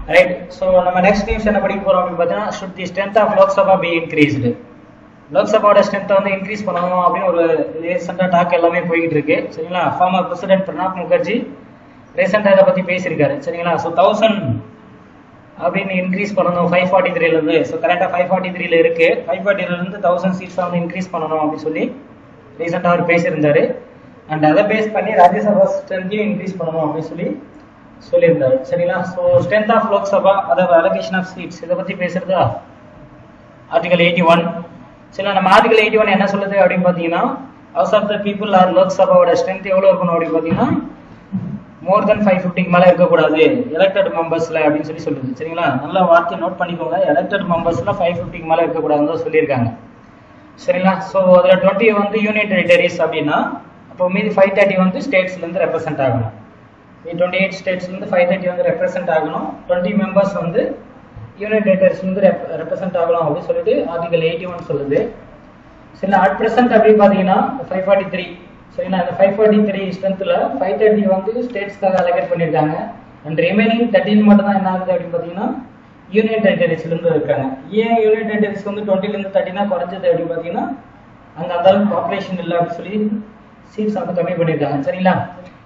right so நம்ம next news என்ன படிக்க போறோம் அப்படின்னு பார்த்தீங்கன்னா should the strength of Lok Sabha be increased லோக்சபாவோட ஸ்ட்ரென்த்தை வந்து இன்க்ரீஸ் பண்ணணும் அப்படின்னு ஒரு ரீசெண்டாக டாக் எல்லாமே போய்கிட்டு இருக்கு சரிங்களா ஃபார்மர் பிரசிடென்ட் பிரணாப் முகர்ஜி ரீசெண்டாக இதை பற்றி பேசியிருக்காரு சரிங்களா ஸோ தௌசண்ட் அப்படின்னு இன்க்ரீஸ் பண்ணணும் ஃபைவ் ஃபார்ட்டி த்ரீலேருந்து ஸோ கரெக்டாக ஃபைவ் ஃபார்ட்டி த்ரீல இருக்கு ஃபைவ் ஃபார்ட்டிலேருந்து தௌசண்ட் சீட்ஸ் வந்து இன்க்ரீஸ் பண்ணணும் அப்படின்னு சொல்லி ரீசெண்டாக அவர் பேசியிருந்தாரு அண்ட் அதை பேஸ் பண்ணி ராஜ்யசபா ஸ்ட்ரென்த்தையும் இன்க்ரீஸ் பண்ணணும் அப்படின்னு சொல்லி சொல்லியிருந்தாரு சரிங்களா ஸோ ஸ்ட்ரென்த் ஆஃப் லோக்சபா அதாவது அலோகேஷன் ஆஃப் சீட்ஸ் இதை பற்றி பேசுறதா ஆர்டிகல் எயிட்டி ஒன் சரி நம்ம ஆர்டிகல் எயிட்டி ஒன் என்ன சொல்லுது அப்படின்னு பார்த்தீங்கன்னா house of the people are லோக்சபாவோட ஸ்ட்ரென்த் எவ்வளோ இருக்கணும் அப்படின்னு பார்த்தீங்கன்னா மோர் தென் ஃபைவ் ஃபிஃப்டிக்கு மேலே இருக்கக்கூடாது எலெக்டட் மெம்பர்ஸில் அப்படின்னு சொல்லி சொல்லுது சரிங்களா நல்லா வார்த்தை நோட் பண்ணிக்கோங்க எலெக்டட் மெம்பர்ஸில் ஃபைவ் ஃபிஃப்டிக்கு மேலே இருக்கக்கூடாதுன்னு தான் சொல்லியிருக்காங்க சரிங்களா ஸோ அதில் டுவெண்ட்டி வந்து யூனியன் டெரிட்டரிஸ் அப்படின்னா அப்போ மீதி ஃபைவ் தேர்ட்டி வந்து ஸ்டேட்ஸ்லேருந்து ரெப்ரசென்ட் ஆகணும் டுவெண்ட்டி எயிட் ஸ்டேட்ஸ்லேருந்து ஃபைவ் தேர்ட்டி வந்து ரெப்ரசென்ட் ஆகணும் டுவெண்ட்டி மெம்பர்ஸ் வந்து யூனியன் டெரிட்டரிஸ்லேருந்து ரெப்ரசென்ட் ஆகணும் அப்படின்னு சொல்லிட்டு ஆர்டிகல் எயிட்டி ஒன் சொல்லுது சரி அட் ப்ரெசென்ட் அப்படின்னு பார்த்தீங்கன்னா ஃபைவ் ஃபார்ட்டி த்ரீ சரிங்களா இந்த ஃபைவ் ஃபார்ட்டி த்ரீ ஸ்ட்ரென்த்தில் ஃபைவ் தேர்ட்டி வந்து ஸ்டேட்ஸ்க்காக அலகேட் பண்ணியிருக்காங்க அண்ட் ரிமைனிங் தேர்ட்டின் மட்டும் தான் என்ன ஆகுது அப்படின்னு பார்த்தீங்கன்னா யூனியன் டெரிட்டரிஸ்லேருந்து இருக்காங்க ஏன் யூனியன் டெரிட்டரிஸ் வந்து டுவெண்ட்டிலேருந்து தேர்ட்டினா குறைஞ்சது அப்படின்னு பார்த்தீங்கன்னா அங்கே அந்த அளவுக்கு பாப்புலேஷன் இல்லை அப்படின்னு சொல்லி சீட்ஸ் வந்து கம்மி பண்ணியிருக்காங்க சரிங்களா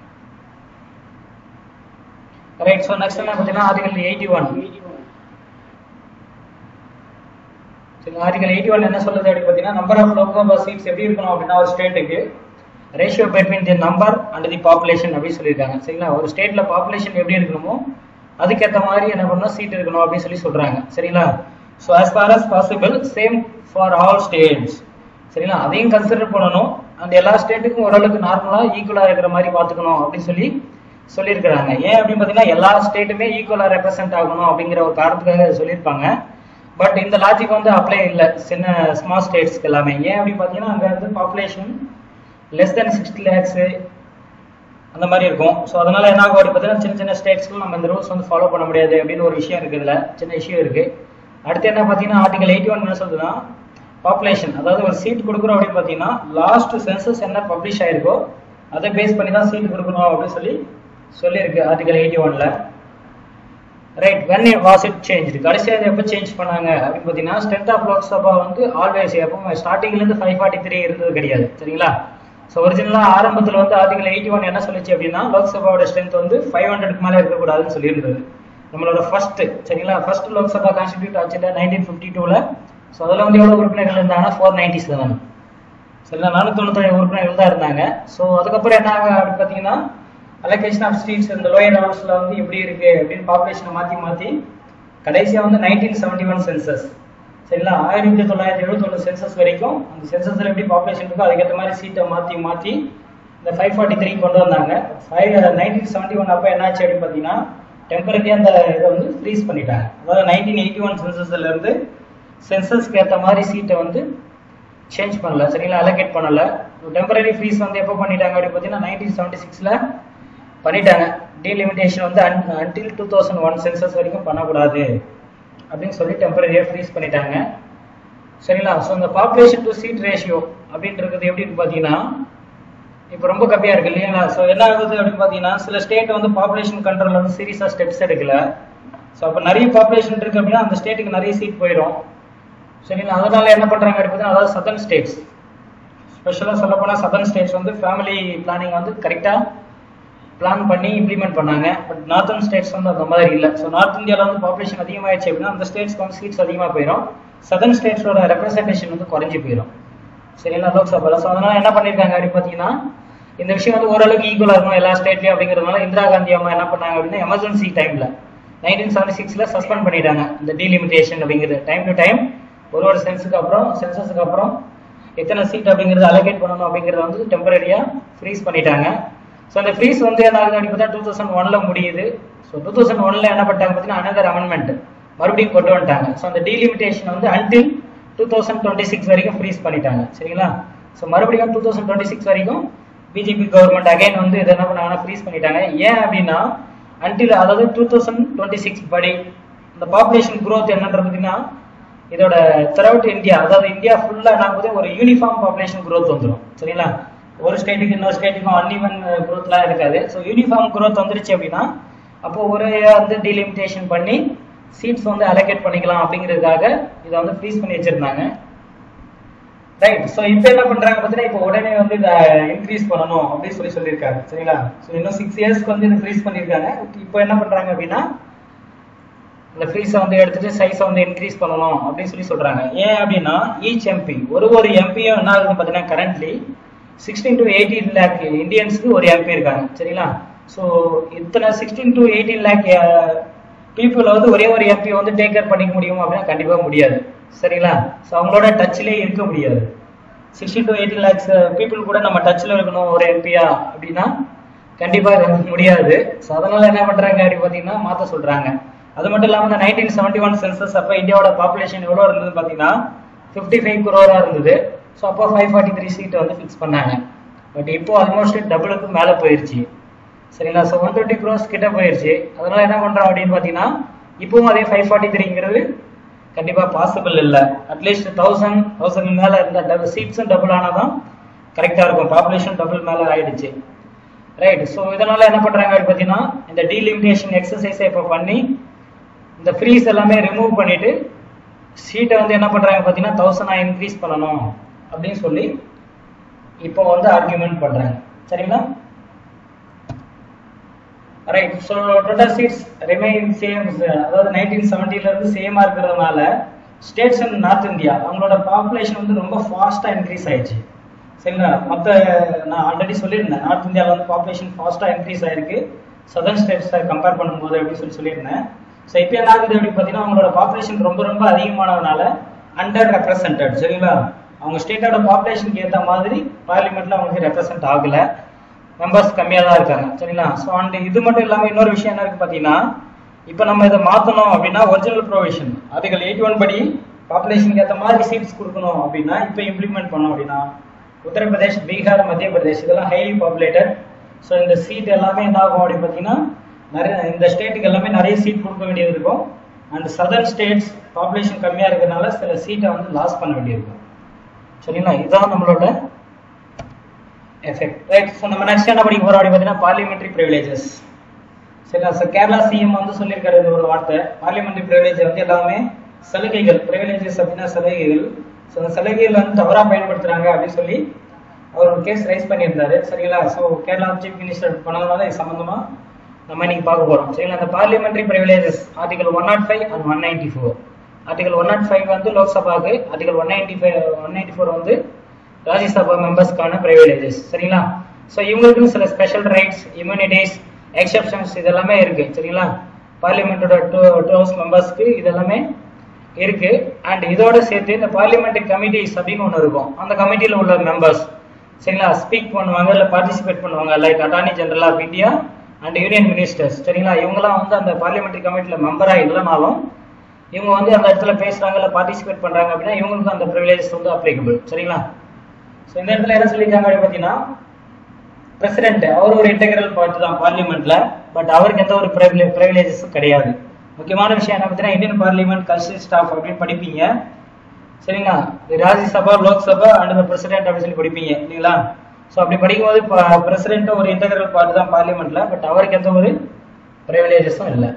ரைட் ஸோ நெக்ஸ்ட் என்ன பார்த்தீங்கன்னா ஆர்டிகல் எயிட்டி ஒன் சரி ஆர்டிகல் எயிட்டி ஒன் என்ன சொல்லுது அப்படின்னு பார்த்தீங்கன்னா நம்பர் ஆஃப் லோக்சபா சீட்ஸ் எப்படி இருக்கணும் அப்படின்னா ஒரு ஸ்டேட்டுக்கு ratio between the number and the population அப்படின்னு சொல்லியிருக்காங்க சரிங்களா ஒரு ஸ்டேட்ல பாப்புலேஷன் எப்படி இருக்கணுமோ அதுக்கேற்ற மாதிரி என்ன பண்ணணும் சீட் இருக்கணும் அப்படின்னு சொல்லி சொல்றாங்க சரிங்களா so as far as possible same for all states சரிங்களா அதையும் கன்சிடர் பண்ணணும் அந்த எல்லா ஸ்டேட்டுக்கும் ஓரளவுக்கு நார்மலா ஈக்குவலா இருக்கிற மாதிரி பார்த்துக்கணும் அப்படின்னு சொல்லி சொல்லியிருக்கிறாங்க ஏன் அப்படின்னு பார்த்தீங்கன்னா எல்லா ஸ்டேட்டுமே ஈக்குவலா ரெப்ரசென்ட் ஆகணும் அப்படிங்கிற ஒரு காரணத்துக்காக இதை சொல்லியிருப்பாங்க பட் இந்த லாஜிக் வந்து அப்ளை இல்லை சின்ன ஸ்மால் ஸ்டேட்ஸ்க்கு எல்லாமே ஏன் அப்படின்னு பார்த்தீங்கன்னா அங்கே வந்து population less than sixty lakhs அந்த மாதிரி இருக்கும் ஸோ அதனால என்ன ஆகும் அப்படி பார்த்தீங்கன்னா சின்ன சின்ன ஸ்டேட்ஸ்க்கு நம்ம இந்த ரூல்ஸ் வந்து ஃபாலோ பண்ண முடியாது அப்படின்னு ஒரு விஷயம் இருக்குது இதில் சின்ன இஷ்யூ இருக்கு அடுத்து என்ன பார்த்தீங்கன்னா ஆர்டிகல் எயிட்டி ஒன் என்ன சொல்லுதுன்னா பாப்புலேஷன் அதாவது ஒரு சீட் கொடுக்குறோம் அப்படின்னு பார்த்தீங்கன்னா லாஸ்ட் சென்சஸ் என்ன பப்ளிஷ் ஆயிருக்கோ அதை பேஸ் பண்ணி தான் சீட் கொடுக்கணும் அப்படின்னு சொல்லி சொல்லியிருக்கு ஆர்டிகல் எயிட்டி ஒன்ல right when was it change கடைசியாக எப்போ சேஞ்ச் பண்ணாங்க அப்படின்னு பார்த்தீங்கன்னா ஸ்ட்ரென்த் ஆஃப் லோக்சபா வந்து ஆல்வேஸ் எப்போ ஸ்டார்டிங்லேருந்து ஃபைவ் ஃபார்ட்டி த்ரீ இருந்தது கிடையாது சரிங்களா ஸோ ஒரிஜினலாக ஆரம்பத்தில் வந்து ஆர்டிகல் எயிட்டி ஒன் என்ன சொல்லுச்சு அப்படின்னா லோக்சபாவோட ஸ்ட்ரென்த் வந்து ஃபைவ் ஹண்ட்ரட்க்கு மேலே இருக்கக்கூடாதுன்னு சொல்லியிருந்தது நம்மளோட ஃபர்ஸ்ட் சரிங்களா ஃபர்ஸ்ட் லோக்சபா கான்ஸ்டியூட் ஆச்சுல நைன்டீன் ஃபிஃப்டி டூவில் ஸோ அதில் வந்து எவ்வளோ உறுப்பினர்கள் இருந்தாங்கன்னா ஃபோர் நைன்டி செவன் சரிங்களா நானூற்றி தொண்ணூற்றி உறுப்பினர்கள் தான் இருந்தாங்க ஸோ அதுக்கப்புறம் என்ன ஆகும் அப்படின்னு பார்த்தீங்கன்னா அலோகேஷன் ஆஃப் ஸ்ட்ரீட்ஸ் இந்த லோயர் ஹவுஸ்ல வந்து எப்படி இருக்கு அப்படின்னு பாப்புலேஷனை மாற்றி மாற்றி கடைசியாக வந்து நைன்டீன் செவன்டி ஒன் சென்சஸ் சரிங்களா ஆயிரத்தி தொள்ளாயிரத்தி எழுபத்தொன்று சென்சஸ் வரைக்கும் அந்த சென்சஸ்ல எப்படி பாப்புலேஷன் இருக்கோ அதுக்கேற்ற மாதிரி சீட்டை மாற்றி மாற்றி இந்த ஃபைவ் ஃபார்ட்டி த்ரீ கொண்டு வந்தாங்க ஃபைவ் நைன்டீன் செவன்டி ஒன் அப்போ என்னாச்சு அப்படின்னு பார்த்தீங்கன்னா டெம்பரரியாக அந்த இதை வந்து ஃப்ரீஸ் பண்ணிட்டாங்க அதாவது நைன்டீன் எயிட்டி ஒன் சென்சஸ்ல இருந்து சென்சஸ்க்கு ஏற்ற மாதிரி சீட்டை வந்து சேஞ்ச் பண்ணல சரிங்களா அலோகேட் பண்ணல டெம்பரரி ஃப்ரீஸ் வந்து எப்போ பண்ணிட்டாங்க அப்படின்னு பார்த்தீங்கன்னா நைன்டீன் செவன்டி சிக்ஸில் பண்ணிட்டாங்க டீலிமிட்டேஷன் வந்து until two thousand one census வரைக்கும் பண்ணக்கூடாது அப்படின்னு சொல்லி டெம்பரரியாக ஃப்ரீஸ் பண்ணிட்டாங்க சரிங்களா ஸோ இந்த பாப்புலேஷன் டு சீட் ரேஷியோ அப்படின்றது எப்படி இருக்கு பார்த்தீங்கன்னா இப்போ ரொம்ப கம்மியாக இருக்கு இல்லைங்களா ஸோ என்ன ஆகுது அப்படின்னு பார்த்தீங்கன்னா சில ஸ்டேட் வந்து பாப்புலேஷன் கண்ட்ரோல் வந்து சீரியஸாக ஸ்டெப்ஸ் எடுக்கல ஸோ அப்போ நிறைய பாப்புலேஷன் இருக்கு அப்படின்னா அந்த ஸ்டேட்டுக்கு நிறைய சீட் போயிடும் சரிங்களா அதனால என்ன பண்ணுறாங்க அப்படின்னு பார்த்தீங்கன்னா அதாவது சதர்ன் ஸ்டேட்ஸ் ஸ்பெஷலாக சொல்ல போனால் சதர்ன் ஸ்டேட்ஸ் வந்து ஃபேமிலி பிளானிங் வந்து கரெக்டாக பிளான் பண்ணி இம்ப்ளிமெண்ட் பண்ணாங்க பட் நார்த்தன் ஸ்டேட்ஸ் வந்து அந்த மாதிரி இல்லை ஸோ நார்த் இந்தியாவில் வந்து பாப்புலேஷன் அதிகமாகிடுச்சு அப்படின்னா அந்த ஸ்டேட்ஸ்க்கு வந்து சீட்ஸ் அதிகமாக போயிடும் சதர்ன் ஸ்டேட்ஸோட ரெப்ரஸன்டேஷன் வந்து குறைஞ்சி போயிடும் சரிங்களா லோக்சபாவில் ஸோ அதனால என்ன பண்ணியிருக்காங்க அப்படின்னு பார்த்தீங்கன்னா இந்த விஷயம் வந்து ஓரளவுக்கு ஈக்குவலாக இருக்கும் எல்லா ஸ்டேட்லையும் அப்படிங்கிறதுனால இந்திரா காந்தி அம்மா என்ன பண்ணாங்க அப்படின்னா எமர்ஜென்சி டைமில் நைன்டீன் செவன்டி சிக்ஸில் சஸ்பெண்ட் பண்ணிட்டாங்க இந்த டீலிமிட்டேஷன் அப்படிங்கிறது டைம் டு டைம் ஒரு ஒரு சென்ஸுக்கு அப்புறம் சென்சஸுக்கு அப்புறம் எத்தனை சீட் அப்படிங்கிறது அலோகேட் பண்ணணும் அப்படிங்கிறத வந்து டெம்பரரியாக ஃப்ரீஸ் பண்ணிட்டாங்க ஸோ அந்த ஃப்ரீஸ் வந்து என்ன ஆகுது அப்படின்னு பார்த்தா டூ தௌசண்ட் ஒன்ல முடியுது ஸோ டூ தௌசண்ட் ஒன்ல என்ன பண்ணிட்டாங்க பார்த்தீங்கன்னா அனதர் அமெண்ட்மெண்ட் மறுபடியும் கொண்டு வந்துட்டாங்க ஸோ அந்த டீலிமிட்டேஷன் வந்து until two thousand twenty six வரைக்கும் ஃப்ரீஸ் பண்ணிட்டாங்க சரிங்களா ஸோ மறுபடியும் டூ தௌசண்ட் டுவெண்ட்டி சிக்ஸ் வரைக்கும் பிஜேபி கவர்மெண்ட் அகைன் வந்து இதை என்ன பண்ணாங்கன்னா ஃப்ரீஸ் பண்ணிட்டாங்க ஏன் அப்படின்னா அன்டில் அதாவது டூ தௌசண்ட் டுவெண்ட்டி சிக்ஸ் படி இந்த பாப்புலேஷன் growth என்னன்றது பார்த்தீங்கன்னா இதோட த்ரூஅவுட் இந்தியா அதாவது இந்தியா ஃபுல்லா என்ன ஆகுது ஒரு யூனிஃபார்ம் பாப்புலேஷன் growth வந்துடும் சரிங்களா ஒரு ஸ்டேட்டுக்கு இன்னொரு ஸ்டேட்டுக்கும் அன்இவன் growthலாம் இருக்காது ஸோ யூனிஃபார்ம் growth வந்துருச்சு அப்படின்னா அப்போ ஒரு வந்து டீலிமிட்டேஷன் பண்ணி சீட்ஸ் வந்து அலோகேட் பண்ணிக்கலாம் அப்படிங்கிறதுக்காக இதை வந்து ஃப்ரீஸ் பண்ணி வச்சிருந்தாங்க ரைட் ஸோ இப்போ என்ன பண்றாங்க பார்த்தீங்கன்னா இப்போ உடனே வந்து இதை இன்க்ரீஸ் பண்ணணும் அப்படின்னு சொல்லி சொல்லியிருக்காங்க சரிங்களா ஸோ இன்னும் சிக்ஸ் இயர்ஸ்க்கு வந்து இது ஃப்ரீஸ் பண்ணியிருக்காங்க இப்போ என்ன பண்றாங்க அப்படின்னா இந்த ஃப்ரீஸை வந்து எடுத்துட்டு சைஸை வந்து இன்க்ரீஸ் பண்ணணும் அப்படின்னு சொல்லி சொல்றாங்க ஏன் அப்படின்னா ஈச் எம்பி ஒரு ஒரு எம்பியும் என்ன ஆகுதுன்னு பார்த்தீங்கன்னா currently sixteen to eighteen lakh இந்தியன்ஸ்க்கு ஒரு எம்பி இருக்காங்க சரிங்களா ஸோ இத்தனை சிக்ஸ்டீன் டு எயிட்டீன் லேக் பீப்புளை வந்து ஒரே ஒரு எம்பி வந்து டேக் கேர் பண்ணிக்க முடியும் அப்படின்னா கண்டிப்பாக முடியாது சரிங்களா ஸோ அவங்களோட டச்லேயே இருக்க முடியாது sixty to eighty lakhs people கூட நம்ம டச்சில் இருக்கணும் ஒரு எம்பியா அப்படின்னா கண்டிப்பாக இது முடியாது ஸோ அதனால என்ன பண்ணுறாங்க அப்படி பார்த்தீங்கன்னா மாற்ற சொல்கிறாங்க அது மட்டும் இல்லாமல் இந்த நைன்டீன் செவன்டி ஒன் சென்சஸ் அப்போ இந்தியாவோட பாப்புலேஷன் எவ்வளோ இருந்தது பார்த்தீங்கன்னா ஃபிஃப்டி ஃபைவ் குரோராக இருந்தது ஸோ அப்போ ஃபைவ் ஃபார்ட்டி த்ரீ சீட்டை வந்து ஃபிக்ஸ் பண்ணாங்க பட் இப்போ ஆல்மோஸ்ட் டபுளுக்கு மேலே போயிருச்சு சரிங்களா ஸோ ஒன் டுவெண்ட்டி க்ரோஸ் கிட்ட போயிருச்சு அதனால என்ன பண்ணுறோம் அப்படின்னு பார்த்தீங்கன்னா இப்பவும் அதே ஃபைவ் ஃபார்ட்டி த்ரீங்கிறது கண்டிப்பாக பாசிபிள் இல்லை அட்லீஸ்ட் தௌசண்ட் தௌசண்ட் மேலே இருந்த டபுள் சீட்ஸும் டபுள் ஆனால் தான் கரெக்டாக இருக்கும் பாப்புலேஷன் டபுள் மேலே ஆயிடுச்சு ரைட் ஸோ இதனால என்ன பண்ணுறாங்க அப்படின்னு பார்த்தீங்கன்னா இந்த டீலிமிட்டேஷன் எக்ஸசைஸை இப்போ பண்ணி இந்த ஃப்ரீஸ் எல்லாமே ரிமூவ் பண்ணிட்டு சீட்டை வந்து என்ன பண்ணுறாங்க பார்த்தீங்கன்னா தௌசண்ட் இன்க்ரீஸ் பண்ணணும் அப்படின்னு சொல்லி இப்போ வந்து ஆர்கியூமெண்ட் பண்ணுறாங்க சரிங்களா right so total seats remain same அதாவது நைன்டீன் செவன்ட்டில இருந்து சேமா இருக்கிறதுனால ஸ்டேட்ஸ் இன் நார்த் இந்தியா அவங்களோட பாப்புலேஷன் வந்து ரொம்ப ஃபாஸ்ட்டாக இன்க்ரீஸ் ஆயிடுச்சு சரிங்களா மற்ற நான் ஆல்ரெடி சொல்லியிருந்தேன் நார்த் இந்தியாவில் வந்து பாப்புலேஷன் ஃபாஸ்ட்டாக இன்க்ரீஸ் ஆயிருக்கு சதர்ன் ஸ்டேட்ஸை கம்பேர் பண்ணும்போது அப்படின்னு சொல்லி சொல்லியிருந்தேன் ஸோ இப்போ என்ன ஆகுது அப்படின்னு பார்த்தீங்கன்னா அவங்களோட பாப்புலேஷன் ரொம்ப ரொம்ப அதிகமானதுனால அண்டர் ரெப்ரசன்டட் சரிங்களா அவங்க ஸ்டேட்டோட பாப்புலேஷனுக்கு ஏற்ற மாதிரி பார்லிமெண்ட்ல அவங்களுக்கு ரெப்ரசன்ட் ஆகலை மெம்பர்ஸ் கம்மியாக தான் இருக்காங்க சரிங்களா ஸோ அண்ட் இது மட்டும் இல்லாமல் இன்னொரு விஷயம் என்ன இருக்கு பார்த்தீங்கன்னா இப்போ நம்ம இதை மாற்றணும் அப்படின்னா original provision article eighty one படி பாப்புலேஷனுக்கு ஏற்ற மாதிரி சீட்ஸ் கொடுக்கணும் அப்படின்னா இப்போ இம்ப்ளிமெண்ட் பண்ணோம் அப்படின்னா உத்தரப்பிரதேஷ் பீகார் மத்திய பிரதேஷ் இதெல்லாம் ஹைலி பாப்புலேட்டட் ஸோ இந்த சீட் எல்லாமே என்ன ஆகும் அப்படின்னு பார்த்தீங்கன்னா நிறைய இந்த ஸ்டேட்டுக்கு எல்லாமே நிறைய சீட் கொடுக்க வேண்டியது இருக்கும் அண்ட் சதர்ன் ஸ்டேட்ஸ் பாப்புலேஷன் கம்மியாக இருக்கிறதுனால சில சீட்டை வந்து லாஸ் பண்ண வேண்டியிருக்கும் சரிங்களா இதுதான் நம்மளோட எஃபெக்ட் ரைட் ஸோ நம்ம நெக்ஸ்ட் என்ன படிக்க போறோம் அப்படின்னு பார்த்தீங்கன்னா பார்லிமெண்ட்ரி ப்ரிவிலேஜஸ் சரிங்களா ஸோ கேரளா சிஎம் வந்து சொல்லியிருக்காரு இந்த ஒரு வார்த்தை பார்லிமெண்ட்ரி ப்ரிவிலேஜ் வந்து எல்லாமே சலுகைகள் ப்ரிவிலேஜஸ் அப்படின்னா சலுகைகள் ஸோ அந்த சலுகைகள் வந்து தவறாக பயன்படுத்துறாங்க அப்படின்னு சொல்லி அவர் ஒரு கேஸ் ரைஸ் பண்ணியிருந்தாரு சரிங்களா ஸோ கேரளா சீஃப் மினிஸ்டர் பண்ணதுனால இது சம்பந்தமா நம்ம இன்னைக்கு பார்க்க போறோம் சரிங்களா அந்த parliamentary privileges article one not five and one ninety four article one not five வந்து லோக்சபாக்கு article one ninety five one ninety four வந்து ராஜ்யசபா மெம்பர்ஸ்க்கான ப்ரிவிலேஜஸ் சரிங்களா ஸோ இவங்களுக்குன்னு சில ஸ்பெஷல் ரைட்ஸ் இம்யூனிட்டிஸ் எக்ஸப்ஷன்ஸ் இதெல்லாமே இருக்கு சரிங்களா பார்லிமெண்ட்டோட டூ டூ ஹவுஸ் மெம்பர்ஸ்க்கு இதெல்லாமே இருக்கு அண்ட் இதோட சேர்த்து இந்த பார்லிமெண்ட்ரி கமிட்டிஸ் அப்படின்னு ஒன்று இருக்கும் அந்த கமிட்டியில் உள்ள மெம்பர்ஸ் சரிங்களா ஸ்பீக் பண்ணுவாங்க இல்லை பார்ட்டிசிபேட் பண்ணுவாங்க like attorney general of India and union ministers சரிங்களா இவங்கெல்லாம் வந்து அந்த பார்லிமெண்ட்ரி கமிட்டியில் மெம்பராக இல்லைனாலும் இவங்க வந்து அந்த இடத்துல பேசுறாங்க இல்லை பார்ட்டிசிபேட் பண்றாங்க அப்படின்னா இவங்களுக்கு அந்த ப்ரிவிலேஜஸ் வந்து அப்ளிகபிள் சரிங்களா ஸோ இந்த இடத்துல என்ன சொல்லியிருக்காங்க அப்படின்னு பார்த்தீங்கன்னா பிரசிடென்ட் அவர் ஒரு இன்டெகிரல் பார்ட் தான் பார்லிமெண்ட்ல பட் அவருக்கு எந்த ஒரு ப்ரிவிலேஜஸும் கிடையாது முக்கியமான விஷயம் என்ன பார்த்தீங்கன்னா இந்தியன் பார்லிமெண்ட் கல்ச்சரல் ஸ்டாஃப் அப்படின்னு படிப்பீங்க சரிங்களா ராஜ்யசபா லோக்சபா அண்ட் பிரசிடென்ட் அப்படின்னு சொல்லி படிப்பீங்க இல்லைங்களா ஸோ அப்படி படிக்கும்போது பிரசிடென்ட் ஒரு இன்டெகிரல் பார்ட் தான் பார்லிமெண்ட்ல பட் அவருக்கு எந்த ஒரு ப்ரிவிலேஜஸும் இல்லை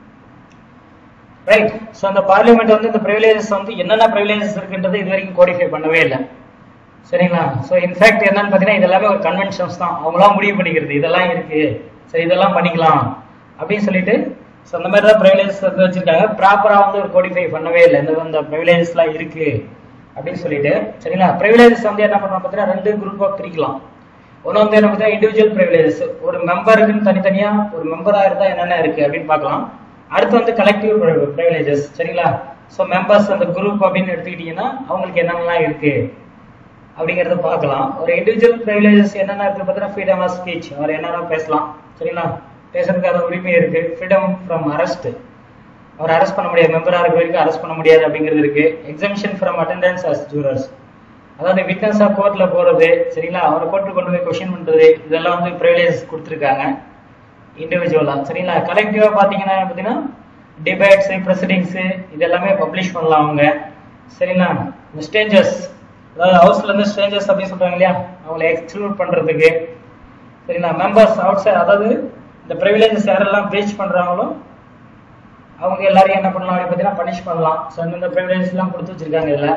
ரைட் ஸோ அந்த பார்லிமெண்ட் வந்து இந்த ப்ரிவிலேஜஸ் வந்து என்னென்ன ப்ரிவிலேஜஸ் இருக்குன்றது இது வரைக்கும் கோடிஃபை பண்ணவே இல்லை சரிங்களா ஸோ இன்ஃபேக்ட் என்னன்னு பார்த்தீங்கன்னா இதெல்லாமே ஒரு கன்வென்ஷன்ஸ் தான் அவங்களாம் முடிவு பண்ணிக்கிறது இதெல்லாம் இருக்கு சரி இதெல்லாம் பண்ணிக்கலாம் அப்படின்னு சொல்லிட்டு ஸோ அந்த மாதிரி தான் ப்ரிவிலேஜஸ் வந்து வச்சிருக்காங்க ப்ராப்பராக வந்து ஒரு கோடிஃபை பண்ணவே இல்லை இந்த இந்த ப்ரிவிலேஜஸ்லாம் இருக்கு அப்படின்னு சொல்லிட்டு சரிங்களா ப்ரிவிலேஜஸ் வந்து என்ன பண்ணுறோம் பார்த்தீங்கன்னா ரெண்டு குரூப்பாக பிரிக்கலாம் ஒன்று வந்து என்ன பார்த்தீங்கன்னா இண்டிவிஜுவல் ப்ரிவிலேஜஸ் ஒரு மெம்பருக்குன்னு தனித்தனியாக ஒரு மெம்பராக இருந்தால் என்னென்ன இருக்கு அப்படின்னு பார்க்கலாம் அடுத்து வந்து கலெக்டிவ் ப்ரிவிலேஜஸ் சரிங்களா ஸோ மெம்பர்ஸ் அந்த குரூப் அப்படின்னு எடுத்துக்கிட்டீங்கன்னா அவங்களுக்கு என்னென்னலாம் இருக்கு அப்படிங்கிறத பார்க்கலாம் ஒரு இண்டிவிஜுவல் ப்ரிவிலேஜஸ் என்னென்ன இருக்கு பார்த்தீங்கன்னா ஃப்ரீடம் ஆஃப் ஸ்பீச் அவர் என்னென்ன பேசலாம் சரிங்களா பேசுறதுக்கான உரிமை இருக்கு ஃப்ரீடம் ஃப்ரம் அரெஸ்ட் அவர் அரெஸ்ட் பண்ண முடியாது மெம்பராக இருக்க வரைக்கும் அரெஸ்ட் பண்ண முடியாது அப்படிங்கிறது இருக்கு exemption from attendance as jurors அதாவது விட்னஸாக கோர்ட்ல போறது சரிங்களா அவரை கோர்ட்டு கொண்டு போய் கொஷின் பண்றது இதெல்லாம் வந்து ப்ரிவிலேஜஸ் கொடுத்துருக்காங்க இண்டிவிஜுவலா சரிங்களா கலெக்டிவா பாத்தீங்கன்னா பாத்தீங்கன்னா டிபேட்ஸ் ப்ரெசிடிங்ஸ் இது எல்லாமே பப்ளிஷ் பண்ணலாம் அவங்க சரிங்களா ஸ்டேஞ்சஸ் அதாவது ஹவுஸ்ல இருந்து ஸ்டேஞ்சஸ் அப்படின்னு சொல்றாங்க இல்லையா அவங்களை எக்ஸ்க்ளூட் பண்றதுக்கு சரிங்களா மெம்பர்ஸ் அவுட் சைட் அதாவது இந்த ப்ரிவிலேஜஸ் யாரெல்லாம் பிரீச் பண்றாங்களோ அவங்க எல்லாரையும் என்ன பண்ணலாம் அப்படின்னு பார்த்தீங்கன்னா பனிஷ் பண்ணலாம் ஸோ இந்த ப்ரிவிலேஜஸ் எல்லாம் கொடுத்து வச்சிருக்காங்க இதுல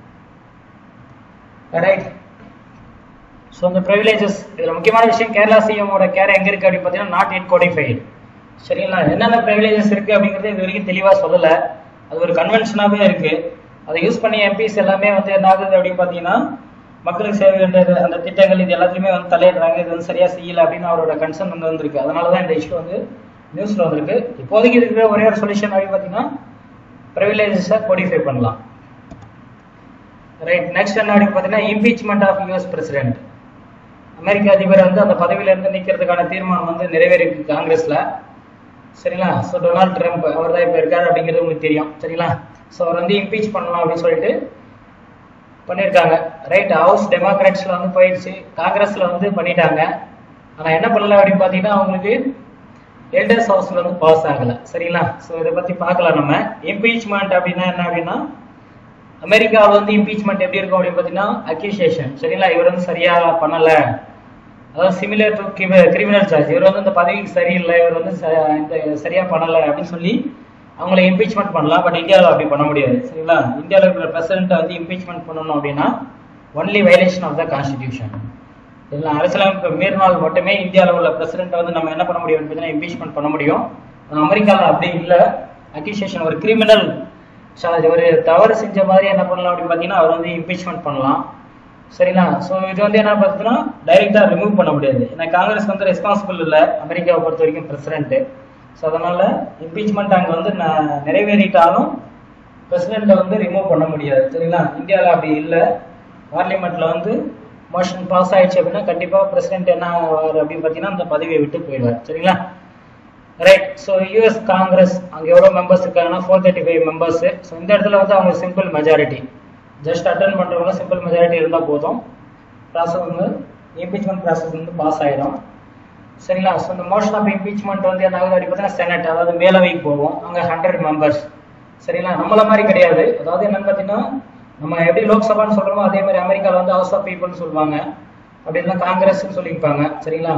ரைட் ஸோ இந்த ப்ரிவிலேஜஸ் இதுல முக்கியமான விஷயம் கேரளா சிஎமோட கேர் எங்க இருக்கு அப்படின்னு பார்த்தீங்கன்னா நாட் இன் கோடிஃபைடு சரிங்களா என்னென்ன ப்ரிவிலேஜஸ் இருக்கு அப்படிங்கறது இது வரைக்கும் தெளிவா சொல்லல அது ஒரு கன்வென்ஷனாவே இருக்கு அதை யூஸ் பண்ணி எம்பிஸ் எல்லாமே வந்து என்ன ஆகுது அப்படின்னு பார்த்தீங்கன்னா மக்களுக்கு சேவை வேண்டியது அந்த திட்டங்கள் இது எல்லாத்துலயுமே வந்து தலையிடுறாங்க இது வந்து சரியா செய்யல அப்படின்னு அவரோட கன்சர்ன் வந்து வந்திருக்கு அதனால தான் இந்த இஷ்யூ வந்து நியூஸ்ல வந்திருக்கு இப்போதைக்கு இருக்கிற ஒரே ஒரு சொல்யூஷன் அப்படின்னு பார்த்தீங்கன்னா ப்ரிவிலேஜஸை கோடிஃபை பண்ணலாம் ரைட் நெக்ஸ்ட் என்ன அப்படின்னு பார்த்தீங்கன்னா இம்பீச்மெண்ட் ஆஃப் யூஎஸ் பிரசிடென்ட் அமெரிக்க அதிபர் வந்து அந்த பதவியில இருந்து நீக்கிறதுக்கான தீர்மானம் வந்து நிறைவேறிருக்கு காங்கிரஸ்ல சரிங்களா ஸோ டொனால்ட் ட்ரம்ப் அவர் தான் இப்போ இருக்காரு அப்படிங்கிறது உங்களுக்கு தெரியும் சரிங்களா ஸோ அவர் வந்து இம்பீச் பண்ணலாம் அப்படின்னு சொல்லிட்டு பண்ணியிருக்காங்க ரைட் ஹவுஸ் டெமோக்ராட்ஸ்ல வந்து போயிடுச்சு காங்கிரஸ்ல வந்து பண்ணிட்டாங்க ஆனா என்ன பண்ணல அப்படின்னு பார்த்தீங்கன்னா அவங்களுக்கு எல்டர்ஸ் ஹவுஸ்ல வந்து பாஸ் ஆகல சரிங்களா ஸோ இதை பத்தி பார்க்கலாம் நம்ம இம்பீச்மெண்ட் அப்படின்னா என்ன அப்படின்னா அமெரிக்காவில் வந்து இம்பீச்மெண்ட் எப்படி இருக்கும் அப்படின்னு பார்த்தீங்கன்னா அக்யூசியேஷன் சரிங்களா இவர் வந்து சரியா பண்ணல அதாவது சிமிலர் டு கிரிமினல் சார்ஜ் இவர் வந்து இந்த பதவிக்கு சரியில்லை இவர் வந்து ச- இந்த சரியா பண்ணல அப்படின்னு சொல்லி அவங்கள இம்பீச்மெண்ட் பண்ணலாம் பட் இந்தியாவில் அப்படி பண்ண முடியாது சரிங்களா இந்தியாவில் இருக்கிற பிரசிடென்ட்டை வந்து இம்பீச்மெண்ட் பண்ணணும் அப்படின்னா only violation of the constitution சரிங்களா அரசியலமைப்பு மீறினால் மட்டுமே இந்தியாவில் உள்ள பிரசிடென்ட்டை வந்து நம்ம என்ன பண்ண முடியும் அப்படின்னு இம்பீச்மெண்ட் பண்ண முடியும் ஆனா அமெரிக்காவில் அப்படி இல்லை அக்யூசியேஷன் ஒரு கிரிமினல் சார்ஜ் ஒரு தவறு செஞ்ச மாதிரி என்ன பண்ணலாம் அப்படின்னு பார்த்தீங்கன்னா அவர் வந்து இம்பீச்மெண்ட் பண்ணலாம் சரிங்களா ஸோ இது வந்து என்ன பார்த்தீங்கன்னா டைரக்டா ரிமூவ் பண்ண முடியாது ஏன்னா காங்கிரஸ் வந்து ரெஸ்பான்சிபிள் இல்லை அமெரிக்காவை பொறுத்த வரைக்கும் பிரசிடென்ட் ஸோ அதனால இம்பீச்மெண்ட் அங்கே வந்து ந- நிறைவேறிட்டாலும் பிரசிடென்ட்டை வந்து ரிமூவ் பண்ண முடியாது சரிங்களா இந்தியாவில் அப்படி இல்லை பார்லிமெண்ட்ல வந்து மோஷன் பாஸ் ஆயிடுச்சு அப்படின்னா கண்டிப்பா பிரசிடென்ட் என்ன ஆவார் அப்படின்னு பார்த்தீங்கன்னா அந்த பதவியை விட்டு போயிடுவார் சரிங்களா ரைட் ஸோ யூஎஸ் காங்கிரஸ் அங்கே எவ்வளோ மெம்பர்ஸ் இருக்காங்கன்னா four thirty five members so இந்த இடத்துல வந்து அவங்க சிம்பிள் மெஜாரிட்டி ஜஸ்ட் அட்டன் பண்ணுறவங்க சிம்பிள் மெஜாரிட்டி இருந்தால் போதும் ப்ராசஸ் வந்து இம்பீச்மெண்ட் ப்ராசஸ் வந்து பாஸ் ஆயிடும் சரிங்களா ஸோ இந்த மோஷன் ஆஃப் இம்பீச்மெண்ட் வந்து என்ன ஆகுது அப்படி பார்த்தீங்கன்னா செனட் அதாவது மேலவைக்கு போவோம் அங்கே ஹண்ட்ரட் மெம்பர்ஸ் சரிங்களா நம்மள மாதிரி கிடையாது அதாவது என்னன்னு பார்த்தீங்கன்னா நம்ம எப்படி லோக்சபான்னு சொல்றோமோ அதே மாதிரி அமெரிக்காவில் வந்து ஹவுஸ் ஆஃப் பீப்புள்னு சொல்லுவாங்க அப்படி இல்லைன்னா காங்கிரஸ்னு சொல்லியிருப்பாங்க சரிங்களா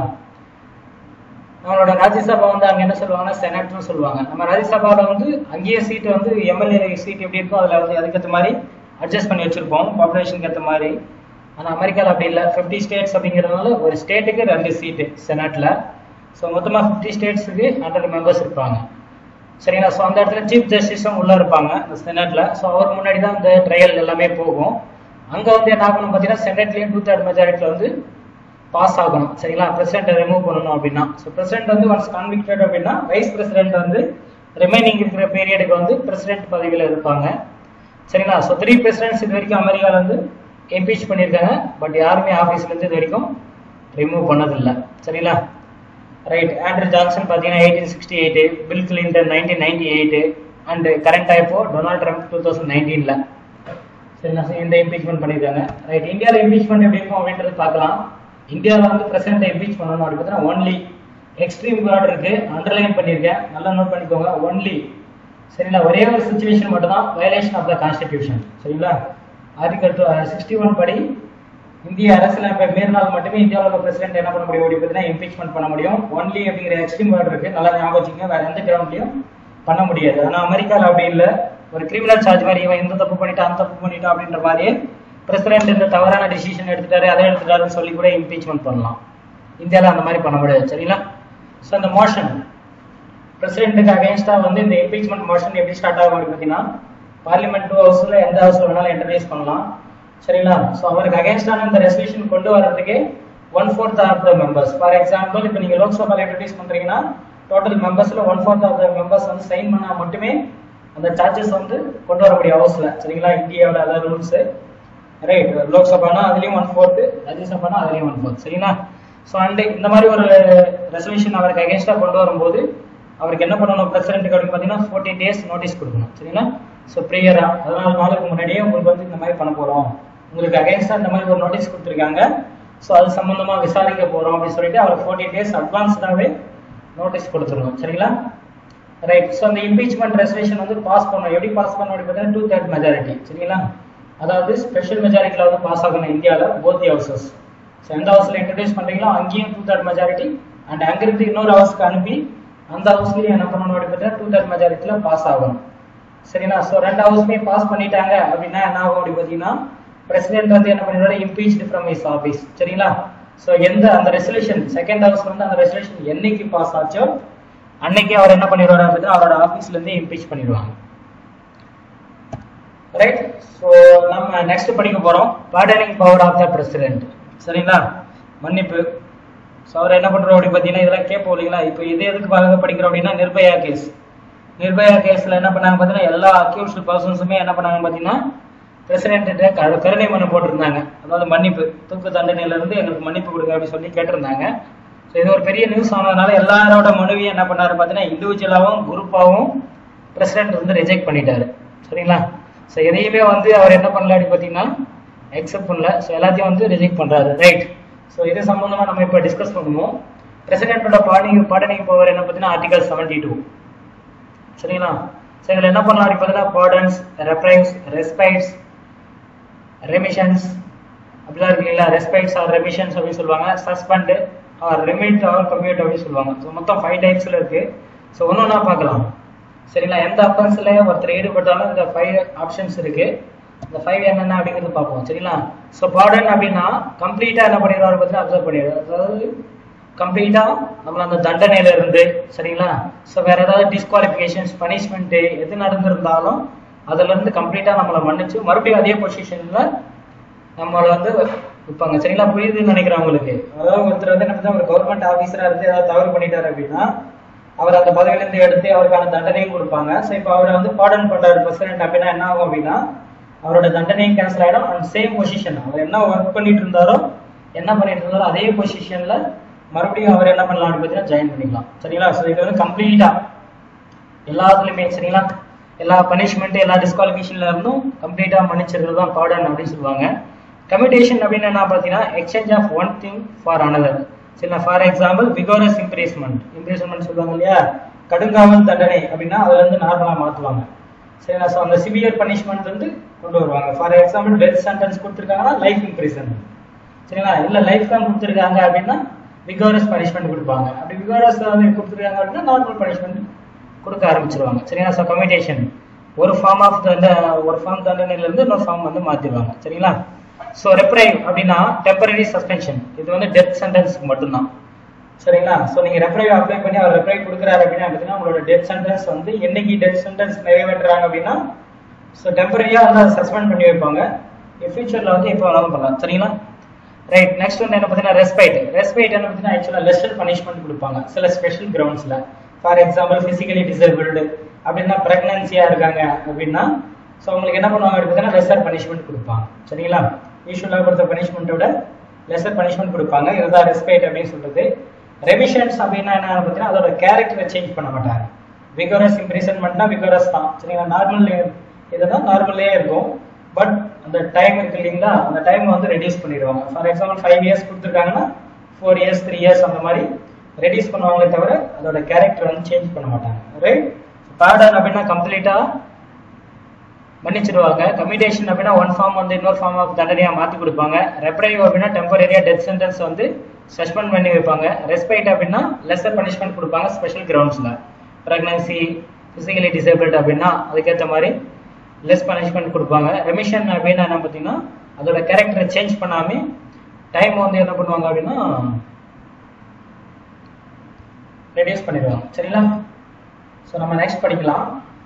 நம்மளோட ராஜ்யசபா வந்து அங்க என்ன சொல்லுவாங்கன்னா செனட்னு சொல்லுவாங்க நம்ம ராஜ்யசபாவில் வந்து அங்கேயே சீட் வந்து எம்எல்ஏ சீட் எப்படி இருக்கோ அதில் வந்து அதுக்கேற்ற மாதிரி அட்ஜஸ்ட் பண்ணி வச்சிருப்போம் பாப்புலேஷனுக்கு ஏற்ற மாதிரி ஆனால் அமெரிக்காவில் அப்படி இல்லை ஃபிஃப்டி ஸ்டேட்ஸ் அப்படிங்கிறதுனால ஒரு ஸ்டேட்டுக்கு ரெண்டு சீட்டு செனட்ல ஸோ மொத்தமாக ஃபிஃப்டி ஸ்டேட்ஸுக்கு ஹண்ட்ரட் மெம்பர்ஸ் இருப்பாங்க சரிங்களா ஸோ அந்த இடத்துல சீஃப் ஜஸ்டிஸும் உள்ள இருப்பாங்க இந்த செனட்ல ஸோ அவர் முன்னாடி தான் இந்த ட்ரையல் எல்லாமே போகும் அங்க வந்து என்ன ஆகணும் பார்த்தீங்கன்னா செனட்லயும் டூ தேர்ட் மெஜாரிட்டியில் வந்து பாஸ் ஆகணும் சரிங்களா பிரசிடென்ட்டை ரிமூவ் பண்ணணும் அப்படின்னா ஸோ பிரசிடென்ட் வந்து ஒன்ஸ் கான்விக்டட் அப்படின்னா வைஸ் பிரசிடென்ட் வந்து ரிமைனிங் இருக்கிற பீரியடுக்கு வந்து பிரசிடென்ட் பதவியில் இருப்பாங்க சரிங்களா ஸோ த்ரீ பிரசிடென்ட்ஸ் இது வரைக்கும் அமெரிக்காவில் வந்து எம்பீச் பண்ணியிருக்காங்க பட் யாருமே ஆஃபீஸ்ல இருந்து இது வரைக்கும் ரிமூவ் பண்ணதில்லை சரிங்களா ரைட் ஆண்ட்ரூ ஜான்சன் பார்த்தீங்கன்னா eighteen sixty eight Bill Clinton nineteen ninety eight and current இப்போ டொனால்ட் ட்ரம்ப் டூ தௌசண்ட் நைன்டீனில் சரிங்களா so இந்த இம்பீச்மெண்ட் பண்ணியிருக்காங்க ரைட் இந்தியாவில் இம்பீச்மெண்ட் எப்படி இருக்கும் அப்படின்றது பார்க்கலாம் இந்தியாவில் வந்து பிரசிடென்ட்டை இம்பீச் பண்ணணும் அப்படி பார்த்தீங்கன்னா ஒன்லி எக்ஸ்ட்ரீம் வேர்ட் இருக்கு அண்டர்லைன் பண்ணியிருக்கேன் நல்லா நோட் பண்ணிக்கோங்க ஒன்லி சரிங்களா ஒரே ஒரு சுச்சுவேஷன் மட்டும் தான் வயலேஷன் ஆஃப் த கான்ஸ்டிடியூஷன் சரிங்களா ஆர்டிகல் சிக்ஸ்டி ஒன் படி இந்திய அரசியலமைப்பை மீறினால் மட்டுமே இந்தியாவில் உள்ள பிரசிடென்ட் என்ன பண்ண முடியும் அப்படி பார்த்தீங்கன்னா இம்பீச்மெண்ட் பண்ண முடியும் ஒன்லி அப்படிங்கிற எக்ஸ்ட்ரீம் வேர்ட் இருக்கு நல்லா ஞாபகம் வச்சுக்கோங்க வேற எந்த கிரவுண்ட்லையும் பண்ண முடியாது ஆனா அமெரிக்காவில் அப்படி இல்லை ஒரு கிரிமினல் சார்ஜ் மாதிரி இவன் இந்த தப்பு பண்ணிட்டான் அந்த தப்பு பண்ணிட்டான் அப்படின்ற மாதிரியே பிரசிடென்ட் இந்த தவறான டிசிஷன் எடுத்துட்டாரு அதை எடுத்துட்டாருன்னு சொல்லி கூட இம்பீச்மெண்ட் பண்ணலாம் இந்தியாவில் அந்த மாதிரி பண்ண முடியாது சரிங்களா ஸோ இந்த மோஷன் பிரசிடென்ட்டுக்கு அகைன்ஸ்டா வந்து இந்த இம்பீச்மெண்ட் மோஷன் எப்படி ஸ்டார்ட் ஆகும் அப்படின்னு பார்த்தீங்கன்னா பார்லிமெண்ட் டூ ஹவுஸ்ல எந்த ஹவுஸ்ல வேணாலும் இன்ட்ரடியூஸ் பண்ணலாம் சரிங்களா ஸோ அவருக்கு அகைன்ஸ்டான இந்த ரெசல்யூஷன் கொண்டு வர்றதுக்கு one fourth of the members for example இப்போ நீங்க லோக்சபால இன்ட்ரடியூஸ் பண்றீங்கன்னா டோட்டல் மெம்பர்ஸ்ல one fourth of the members வந்து சைன் பண்ணா மட்டுமே அந்த சார்ஜஸ் வந்து கொண்டு வர முடியும் ஹவுஸ்ல சரிங்களா இந்தியாவோட அதாவது ரூல்ஸ் ரைட் லோக்சபானா அதுலயும் ஒன் ஃபோர்த் ராஜ்யசபானா அதுலயும் ஒன் ஃபோர்த் சரிங்களா ஸோ அண்ட் இந்த மாதிரி ஒரு ரெசல்யூஷன் அவருக்கு அகேன்ஸ்டா கொண்டு வரும்போது அவருக்கு என்ன பண்ணணும் பிரசிடென்ட்டுக்கு அப்படின்னு பார்த்தீங்கன்னா ஃபோர்டீன் டேஸ் நோட்டீஸ் கொடுக்கணும் சரிங்களா ஸோ ப்ரேயரா பதினாலு நாளுக்கு முன்னாடியே உங்களுக்கு வந்து இந்த மாதிரி பண்ண போறோம் உங்களுக்கு அகேன்ஸ்டா இந்த மாதிரி ஒரு நோட்டீஸ் கொடுத்துருக்காங்க ஸோ அது சம்பந்தமா விசாரிக்க போறோம் அப்படின்னு சொல்லிட்டு அவர் ஃபோர்டீன் டேஸ் அட்வான்ஸ்டாவே நோட்டீஸ் கொடுத்துருணும் சரிங்களா ரைட் ஸோ அந்த இம்பீச்மெண்ட் ரெசல்யூஷன் வந்து பாஸ் பண்ணணும் எப்படி பாஸ் பண்ணணும் அப்படின்னு பார்த்தீங்கன்னா டூ தேர்ட் மெஜாரிட்டி சரிங்களா அதாவது ஸ்பெஷல் மெஜாரிட்டியில் வந்து பாஸ் ஆகணும் இந்தியாவில் போத் ஹவுசஸ் ஸோ எந்த ஹவுஸில் இன்ட்ரடியூஸ் பண்ணுறீங்களோ அங்கேயும் டூ தேர்ட் மெஜாரிட்டி அண்ட் அங்கிருந்து இன்னொரு ஹவுஸ்க்கு அனுப்பி அந்த ஹவுஸ்லயும் என்ன பண்ணணும் அப்படி பார்த்தீங்கன்னா டூ தேர்ட் மெஜாரிட்டில பாஸ் ஆகணும் சரிங்களா ஸோ ரெண்டு ஹவுஸ்மே பாஸ் பண்ணிட்டாங்க அப்படின்னா என்ன ஆகும் அப்படி பார்த்தீங்கன்னா பிரசிடென்ட் வந்து என்ன பண்ணிடுவாரு இம்பீச்டு ஃப்ரம் இஸ் ஆஃபீஸ் சரிங்களா ஸோ எந்த அந்த ரெசல்யூஷன் செகண்ட் ஹவுஸ் வந்து அந்த ரெசல்யூஷன் என்னைக்கு பாஸ் ஆச்சோ அன்னைக்கு அவர் என்ன பண்ணிடுவாரு அப்படின்னா அவரோட ஆஃபீஸ்ல இருந்து இம்பீச் பண்ணிடுவாங்க ரைட் ஸோ நம்ம நெக்ஸ்ட் படிக்க போறோம் pardoning power of the president சரிங்களா மன்னிப்பு ஸோ அவர் என்ன பண்றோம் அப்படி பார்த்தீங்கன்னா இதெல்லாம் கேட்போம் இல்லைங்களா இப்போ இது எதுக்கு பாருங்க படிக்கிறோம் அப்படின்னா நிர்பயா கேஸ் நிர்பயா கேஸ்ல என்ன பண்ணாங்க பார்த்தீங்கன்னா எல்லா அக்யூஸ்டு பர்சன்ஸுமே என்ன பண்ணாங்க பார்த்தீங்கன்னா பிரசிடென்ட் கருணை மனு போட்டிருந்தாங்க அதாவது மன்னிப்பு தூக்கு தண்டனையில இருந்து எங்களுக்கு மன்னிப்பு கொடுங்க அப்படின்னு சொல்லி கேட்டிருந்தாங்க ஸோ இது ஒரு பெரிய நியூஸ் ஆனதுனால எல்லாரோட மனுவையும் என்ன பண்ணாரு பார்த்தீங்கன்னா இண்டிவிஜுவலாகவும் குரூப்பாகவும் பிரசிடென்ட் வந்து ரிஜெக்ட் பண்ணிட்டாரு சரிங்களா ஸோ எதையுமே வந்து அவர் என்ன பண்ணல அப்படி பார்த்தீங்கன்னா அக்செப்ட் பண்ணல ஸோ எல்லாத்தையும் வந்து ரிஜெக்ட் பண்றாரு ரைட் ஸோ இது சம்பந்தமா நம்ம இப்போ டிஸ்கஸ் பண்ணுவோம் பிரசிடென்ட்டோட பாடனிங் பாடனிங் பவர் என்ன பார்த்தீங்கன்னா ஆர்டிகல் செவன்டி டூ சரிங்களா ஸோ இதில் என்ன பண்ணலாம் அப்படி பார்த்தீங்கன்னா பாடன்ஸ் ரெப்ரைஸ் ரெஸ்பைட்ஸ் ரெமிஷன்ஸ் அப்படிலாம் இருக்கு இல்லைங்களா ரெஸ்பெக்ட்ஸ் ஆர் ரெமிஷன்ஸ் அப்படின்னு சொல்லுவாங்க suspend or remit or commute அப்படின்னு சொல்லுவாங்க ஸோ மொத்தம் ஃபைவ் டைப்ஸ்ல இருக்கு ஸோ ஒன்று ஒன்றா பார்க்கலாம் சரிங்களா எந்த அஃபென்ஸ்ல ஒருத்தர் ஈடுபட்டாலும் இந்த ஃபைவ் ஆப்ஷன்ஸ் இருக்கு இந்த ஃபைவ் என்னென்ன அப்படிங்கிறது பார்ப்போம் சரிங்களா ஸோ பாடன் அப்படின்னா கம்ப்ளீட்டா என்ன பண்ணிடுவாரு பத்தி அப்சர்வ் பண்ணிடுவார் அதாவது கம்ப்ளீட்டா நம்மள அந்த தண்டனையில இருந்து சரிங்களா ஸோ வேற ஏதாவது டிஸ்குவாலிஃபிகேஷன்ஸ் பனிஷ்மெண்ட் எது நடந்திருந்தாலும் அதுல இருந்து கம்ப்ளீட்டா நம்மளை மன்னிச்சு மறுபடியும் அதே பொசிஷன்ல நம்மள வந்து வைப்பாங்க சரிங்களா புரியுதுன்னு நினைக்கிறேன் உங்களுக்கு அதாவது ஒருத்தர் வந்து என்ன ஒரு கவர்மெண்ட் ஆபீசரா இருந்து ஏதாவது தவறு பண்ணிட்டாரு அப்படின்னா அவர் அந்த பதவியில இருந்து எடுத்து அவருக்கான தண்டனையும் கொடுப்பாங்க ஸோ இப்போ அவரை வந்து பாடன் பண்றாரு பிரசிடென்ட் அப்படின்னா என்ன ஆகும் அப்படின்னா அவரோட தண்டனையும் கேன்சல் ஆயிடும் அண்ட் சேம் பொசிஷன் அவர் என்ன ஒர்க் பண்ணிட்டு இருந்தாரோ என்ன பண்ணிட்டு இருந்தாரோ அதே பொசிஷன்ல மறுபடியும் அவர் என்ன பண்ணலாம் அப்படின்னு பார்த்தீங்கன்னா ஜாயின் பண்ணிக்கலாம் சரிங்களா ஸோ இது வந்து கம்ப்ளீட்டா எல்லாத்துலயுமே சரிங்களா எல்லா பனிஷ்மெண்ட் எல்லா டிஸ்குவாலிஃபிகேஷன்ல இருந்தும் கம்ப்ளீட்டா மன்னிச்சிருக்கிறது தான் பாடன் அப்படின்னு சொல்லுவாங்க கமிட்டேஷன் அப்படின்னு என்ன பார்த்தீங்கன்னா exchange of one thing for another சரிங்களா for example vigorous imprisonment imprisonment சொல்லுவாங்க இல்லையா கடுங்காவல் தண்டனை அப்படின்னா அதுல இருந்து நார்மலா மாத்துவாங்க சரிங்களா ஸோ அந்த சிவியர் பனிஷ்மெண்ட் வந்து கொண்டு வருவாங்க ஃபார் எக்ஸாம்பிள் டெத் சென்டென்ஸ் கொடுத்துருக்காங்கன்னா லைஃப் இம்ப்ரீசன்மெண்ட் சரிங்களா இல்ல லைஃப் டைம் கொடுத்துருக்காங்க அப்படின்னா விகோரஸ் பனிஷ்மெண்ட் கொடுப்பாங்க அப்படி விகோரஸ் வந்து கொடுத்துருக்காங்க அப்படின்னா நார்மல் பனிஷ்மெண்ட் கொடுக்க ஆரம்பிச்சிருவாங்க சரிங்களா ஸோ கமிட்டேஷன் ஒரு ஃபார்ம் ஆஃப் தண்ட ஒரு ஃபார்ம் தண்டனையில இருந்து இன்னொரு ஃபார்ம் வந்து மாத்திடுவாங்க சரிங்களா ஸோ ரெப்ரைவ் அப்படின்னா டெம்பரரி சஸ்பென்ஷன் இது வந்து டெத் சென்டென்ஸ்க்கு மட்டும்தான் சரிங்களா ஸோ நீங்க ரெப்ரைவ் அப்ளை பண்ணி அவர் ரெப்ரைவ் கொடுக்குறாரு அப்படின்னா பார்த்தீங்கன்னா உங்களோட டெத் சென்டென்ஸ் வந்து என்னைக்கு டெத் சென்டென்ஸ் நிறைவேற்றுறாங்க அப்படின்னா ஸோ டெம்பரரியா வந்து அதை சஸ்பெண்ட் பண்ணி வைப்பாங்க ஃபியூச்சர்ல வந்து எப்போ வேணாலும் பண்ணலாம் சரிங்களா ரைட் நெக்ஸ்ட் வந்து என்ன பார்த்தீங்கன்னா ரெஸ்பைட் ரெஸ்பைட் என்ன பார்த்தீங்கன்னா ஆக்சுவலாக லெஸ்டர் பனிஷ்மெண்ட் கொடுப்பாங்க சில ஸ்பெஷல் கிரவுண்ட்ஸ்ல ஃபார் எக்ஸாம்பிள் பிசிக்கலி டிசேபிள்டு அப்படின்னா பிரெக்னன்சியா இருக்காங்க அப்படின்னா ஸோ அவங்களுக்கு என்ன பண்ணுவாங்க பார்த்தீங்கன்னா லெசர் பனிஷ்மெண்ட் கொடுப்பாங்க சரிங்களா யூஸ்வலாக கொடுத்த பனிஷ்மெண்ட்டோட லெசர் பனிஷ்மெண்ட் கொடுப்பாங்க இதுதான் ரெஸ்பைட் அப்படின்னு சொல்றது ரெமிஷன்ஸ் அப்படின்னா என்ன பார்த்தீங்கன்னா அதோட கேரக்டரை சேஞ்ச் பண்ண மாட்டாங்க விகரஸ் இம்ப்ரீசன்மெண்ட்னா விகரஸ் தான் சரிங்களா நார்மல் இதுதான் நார்மலே இருக்கும் பட் அந்த டைம் இருக்கு இல்லைங்களா அந்த டைம் வந்து ரெடியூஸ் பண்ணிடுவாங்க ஃபார் எக்ஸாம்பிள் ஃபைவ் இயர்ஸ் கொடுத்துருக்காங்கன்னா ஃபோர் இயர்ஸ் த்ரீ இயர்ஸ் அந்த மாதிரி ரெடியூஸ் பண்ணுவாங்களே தவிர அதோட கேரக்டர் வந்து சேஞ்ச் பண்ண மாட்டாங்க ரைட் பேடர்ன் அப்படின்னா கம்ப்ளீட்டா மன்னிச்சிடுவாங்க கமிட்டேஷன் அப்படின்னா ஒன் ஃபார்ம் வந்து இன்னொரு ஃபார்ம் ஆஃப் தண்டனையா மாத்தி கொடுப்பாங்க ரெப்ரைவ் அப்படின்னா டெம்பரரியா டெத் சென்டென்ஸ் வந்து சஸ்பெண்ட் பண்ணி வைப்பாங்க ரெஸ்பைட் அப்படின்னா லெசர் பனிஷ்மெண்ட் கொடுப்பாங்க ஸ்பெஷல் கிரவுண்ட்ஸ்ல பிரெக்னன்சி பிசிக்கலி டிசேபிள்ட் அப்படின்னா அதுக்கேற்ற மாதிரி லெஸ் பனிஷ்மெண்ட் கொடுப்பாங்க ரெமிஷன் அப்படின்னா என்ன பார்த்தீங்கன்னா அதோட கேரக்டரை சேஞ்ச் பண்ணாம டைம் வந்து என்ன பண்ணுவாங்க அப்படின்னா ரெடியூஸ் பண்ணிடுவாங்க சரிங்களா ஸோ நம்ம நெக்ஸ்ட் படிக்கலாம்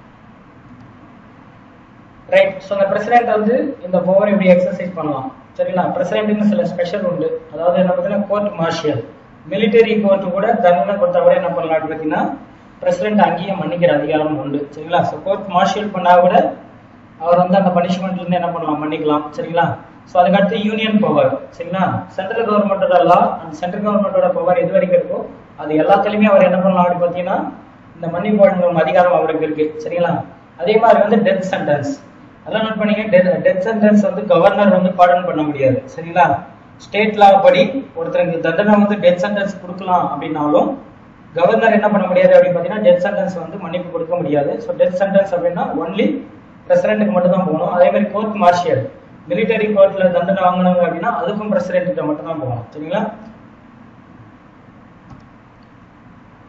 ரைட் ஸோ இந்த பிரசிடென்ட் வந்து இந்த பவர் எப்படி எக்ஸசைஸ் பண்ணலாம் சரிங்களா பிரசிடென்ட்னு சில ஸ்பெஷல் உண்டு அதாவது என்ன பார்த்தீங்கன்னா கோர்ட் மார்ஷியல் மிலிட்டரி கோர்ட் கூட தண்டனை கொடுத்தா கூட என்ன பண்ணலாம் பார்த்தீங்கன்னா பிரசிடென்ட் அங்கேயும் மன்னிக்கிற அதிகாரம் உண்டு சரிங்களா ஸோ கோர்ட் மார்ஷியல் பண்ணா கூட அவர் வந்து அந்த பனிஷ்மெண்ட்ல இருந்து என்ன பண்ணலாம் மன்னிக்கலாம் சரிங்களா ஸோ அதுக்கடுத்து யூனியன் பவர் சரிங்களா சென்ட்ரல் கவர்மெண்டோட லா அண்ட் சென்ட்ரல் கவர்மெண்டோட பவர் எது வரைக்கும் இருக்கோ அது எல்லாத்துலயுமே அவர் என்ன பண்ணலாம் அப்படி பார்த்தீங்கன்னா இந்த மன்னிப்பு வழங்கும் அதிகாரம் அவருக்கு இருக்கு சரிங்களா அதே மாதிரி வந்து டெத் சென்டென்ஸ் அதெல்லாம் நோட் பண்ணீங்க டெத் சென்டென்ஸ் வந்து கவர்னர் வந்து பாடன் பண்ண முடியாது சரிங்களா ஸ்டேட் லா படி ஒருத்தருக்கு தண்டனை வந்து டெத் சென்டென்ஸ் கொடுக்கலாம் அப்படின்னாலும் கவர்னர் என்ன பண்ண முடியாது அப்படின்னு பார்த்தீங்கன்னா டெத் சென்டென்ஸ் வந்து மன்னிப்பு கொடுக்க முடியாது ஸோ டெத் சென்டென்ஸ் அப்படின்னா ஒன்லி பிரசிடென்ட்டுக்கு மட்டும் தான் போகணும் அதே மாதிரி கோர்ட் மார்ஷியல் மிலிட்டரி கோர்ட்ல தண்டனை வாங்கினாங்க அப்படின்னா அதுக்கும் பிரசிடென்ட் மட்டும் தான் போகணும் சரிங்களா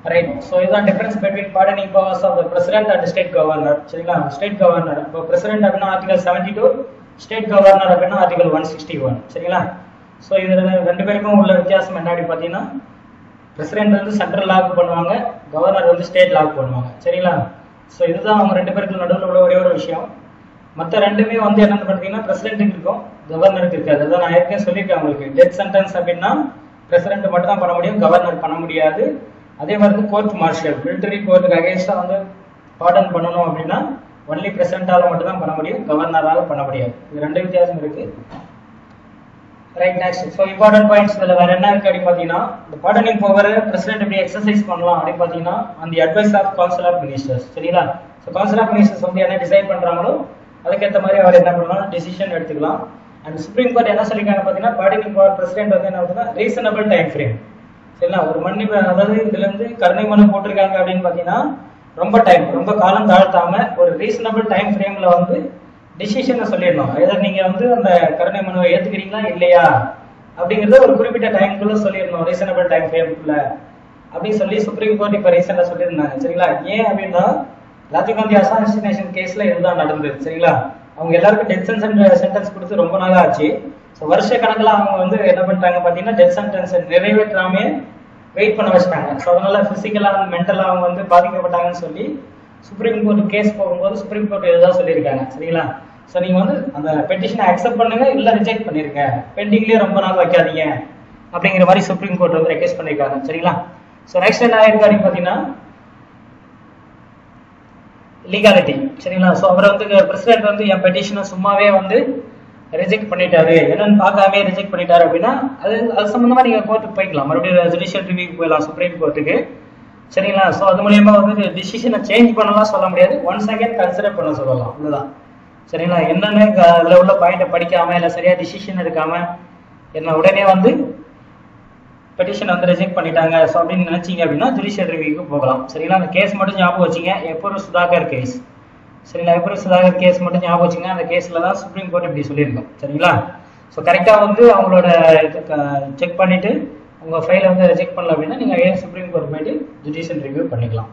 ரைட் ஸோ இதுதான் difference between pardoning powers of the president and state governor சரிங்களா ஸ்டேட் கவர்னர் இப்போ பிரசிடென்ட் அப்படின்னா article seventy two state governor அப்படின்னா ஆர்டிகல் ஒன் சிக்ஸ்டி ஒன் சரிங்களா ஸோ இதில் ரெண்டு பேருக்கும் உள்ள வித்தியாசம் என்ன அப்படி பார்த்தீங்கன்னா பிரசிடென்ட் வந்து சென்ட்ரல் லாக் பண்ணுவாங்க கவர்னர் வந்து ஸ்டேட் லாக் பண்ணுவாங்க சரிங்களா ஸோ இதுதான் அவங்க ரெண்டு பேருக்கு நடுவில் உள்ள ஒரே ஒரு விஷயம் மற்ற ரெண்டுமே வந்து என்னன்னு பார்த்தீங்கன்னா பிரசிடென்ட்டுக்கு இருக்கும் கவர்னருக்கு இருக்காது அதான் நான் ஏற்கனவே சொல்லியிருக்கேன் உங்களுக்கு டெத் சென்டென்ஸ் அப்படின்னா பிரசிடென்ட் மட்டும் தான் பண்ண முடியும் கவர்னர் பண்ண முடியாது அதே மாதிரி வந்து கோர்ட் மார்ஷல் மிலிட்டரி கோர்ட்டுக்கு அகேன்ஸ்டாக வந்து பாடன் பண்ணணும் அப்படின்னா ஒன்லி பிரசிடென்ட்டால மட்டும் தான் பண்ண முடியும் கவர்னரால பண்ண முடியாது இது ரெண்டு வித்தியாசம் இருக்கு right next so important points இதில் வேற என்ன இருக்கு அப்படின்னு பார்த்தீங்கன்னா இந்த பார்டனிங் பவர் பிரசிடென்ட் எப்படி எக்ஸசைஸ் பண்ணலாம் அப்படின்னு பார்த்தீங்கன்னா அந்த advice of council of ministers சரிங்களா ஸோ கவுன்சில் ஆஃப் மினிஸ்டர்ஸ் வந்து என்ன டிசைட் பண்றாங்களோ அதுக்கேற்ற மாதிரி அவர் என்ன பண்ணலாம் டிசிஷன் எடுத்துக்கலாம் அண்ட் சுப்ரீம் கோர்ட் என்ன சொல்லியிருக்காங்க பார்த்தீங்கன்னா பார்டனிங் பவர் பிரசிடென்ட் வந்து என்ன பார்த்தீங்கன்னா ரீசனபிள் டைம் ஃப்ரேம் சரிங்களா ஒரு மன்னிப்பு அதாவது இதுல இருந்து கருணை மனு போட்டிருக்காங்க அப்படின்னு பார்த்தீங்கன்னா ரொம்ப டைம் ரொம்ப காலம் தாழ்த்தாம ஒரு ரீசனபிள் டைம் ஃப்ரேம்ல வந்து டிசிஷனை சொல்லிடணும் எதர் நீங்க வந்து அந்த கருணை மனுவை ஏத்துக்கிறீங்களா இல்லையா அப்படிங்கறத ஒரு குறிப்பிட்ட டைம்குள்ள சொல்லிடணும் ரீசனபிள் டைம் ஃப்ரேம்குள்ள அப்படின்னு சொல்லி சுப்ரீம் கோர்ட் இப்ப ரீசெண்டா சொல்லியிருந்தாங்க சரிங்களா ஏன் அப்படின்னா ராஜீவ் காந்தி அசாசினேஷன் கேஸ்ல இதுதான் நடந்தது சரிங்களா அவங்க எல்லாருக்கும் டெத் சென்டென்ஸ் சென்டென்ஸ் கொடுத்து ரொம்ப நாளா ஆச்சு ஸோ வருஷ கணக்கில் அவங்க வந்து என்ன பண்ணிட்டாங்க பார்த்தீங்கன்னா டெத் சென்டென்ஸ் நிறைவேற்றாமே வெயிட் பண்ண வச்சிட்டாங்க ஸோ அதனால பிசிக்கலாக மென்டலாக அவங்க வந்து பாதிக்கப்பட்டாங்கன்னு சொல்லி சுப்ரீம் கோர்ட் கேஸ் போகும்போது சுப்ரீம் கோர்ட் இதுதான் சொல்லியிருக்காங்க சரிங்களா ஸோ நீங்க வந்து அந்த பெட்டிஷனை அக்செப்ட் பண்ணுங்க இல்ல ரிஜெக்ட் பண்ணிருங்க பெண்டிங்லேயே ரொம்ப நாள் வைக்காதீங்க அப்படிங்கிற மாதிரி சுப்ரீம் கோர்ட் வந்து ரெக்வஸ்ட் பண்ணியிருக்காங்க சரிங்களா ஸோ நெக்ஸ்ட் என்ன ஆயிருக்கு அப்படின்னு பார்த்தீங்கன்னா லீகாலிட்டி சரிங்களா ஸோ அவர் வந்து பிரசிடென்ட் வந்து என் பெட்டிஷனை சும்மாவே வந்து ரிஜெக்ட் பண்ணிட்டாரு என்னன்னு பார்க்காம ரிஜெக்ட் பண்ணிட்டாரு அப்படின்னா அது அது சம்பந்தமா நீங்க கோர்ட்டுக்கு போய்க்கலாம் மறுபடியும் ஜுடிஷியல் ரிவியூக்கு போயிடலாம் சுப்ரீம் கோர்ட்டுக்கு சரிங்களா ஸோ அது மூலியமா வந்து டிசிஷனை சேஞ்ச் பண்ணலாம் சொல்ல முடியாது ஒன் செகண்ட் கன்சிடர் பண்ண சொல்லலாம் அவ்வளவுதான் சரிங்களா என்னன்னு அதில் உள்ள பாயிண்ட்டை படிக்காம இல்லை சரியா டிசிஷன் எடுக்காம என்ன உடனே வந்து பெட்டிஷன் வந்து ரிஜெக்ட் பண்ணிட்டாங்க ஸோ அப்படின்னு நினைச்சீங்க அப்படின்னா ஜுடிஷியல் ரிவியூக்கு போகலாம் சரிங்களா அந்த கேஸ் மட்டும் ஞாபகம் வச்சுங்க எப்போ சுதாகர் கேஸ் சரிங்களா எப்படி சுதாகர் கேஸ் மட்டும் ஞாபகம் வச்சுங்க அந்த கேஸ்ல தான் சுப்ரீம் கோர்ட் இப்படி சொல்லியிருக்கோம் சரிங்களா ஸோ கரெக்டாக வந்து அவங்களோட செக் பண்ணிட்டு உங்க ஃபைலை வந்து ரிஜெக்ட் பண்ணல அப்படின்னா நீங்க ஏன் சுப்ரீம் கோர்ட் போயிட்டு ஜுடிஷியல் ரிவ்யூ பண்ணிக்கலாம்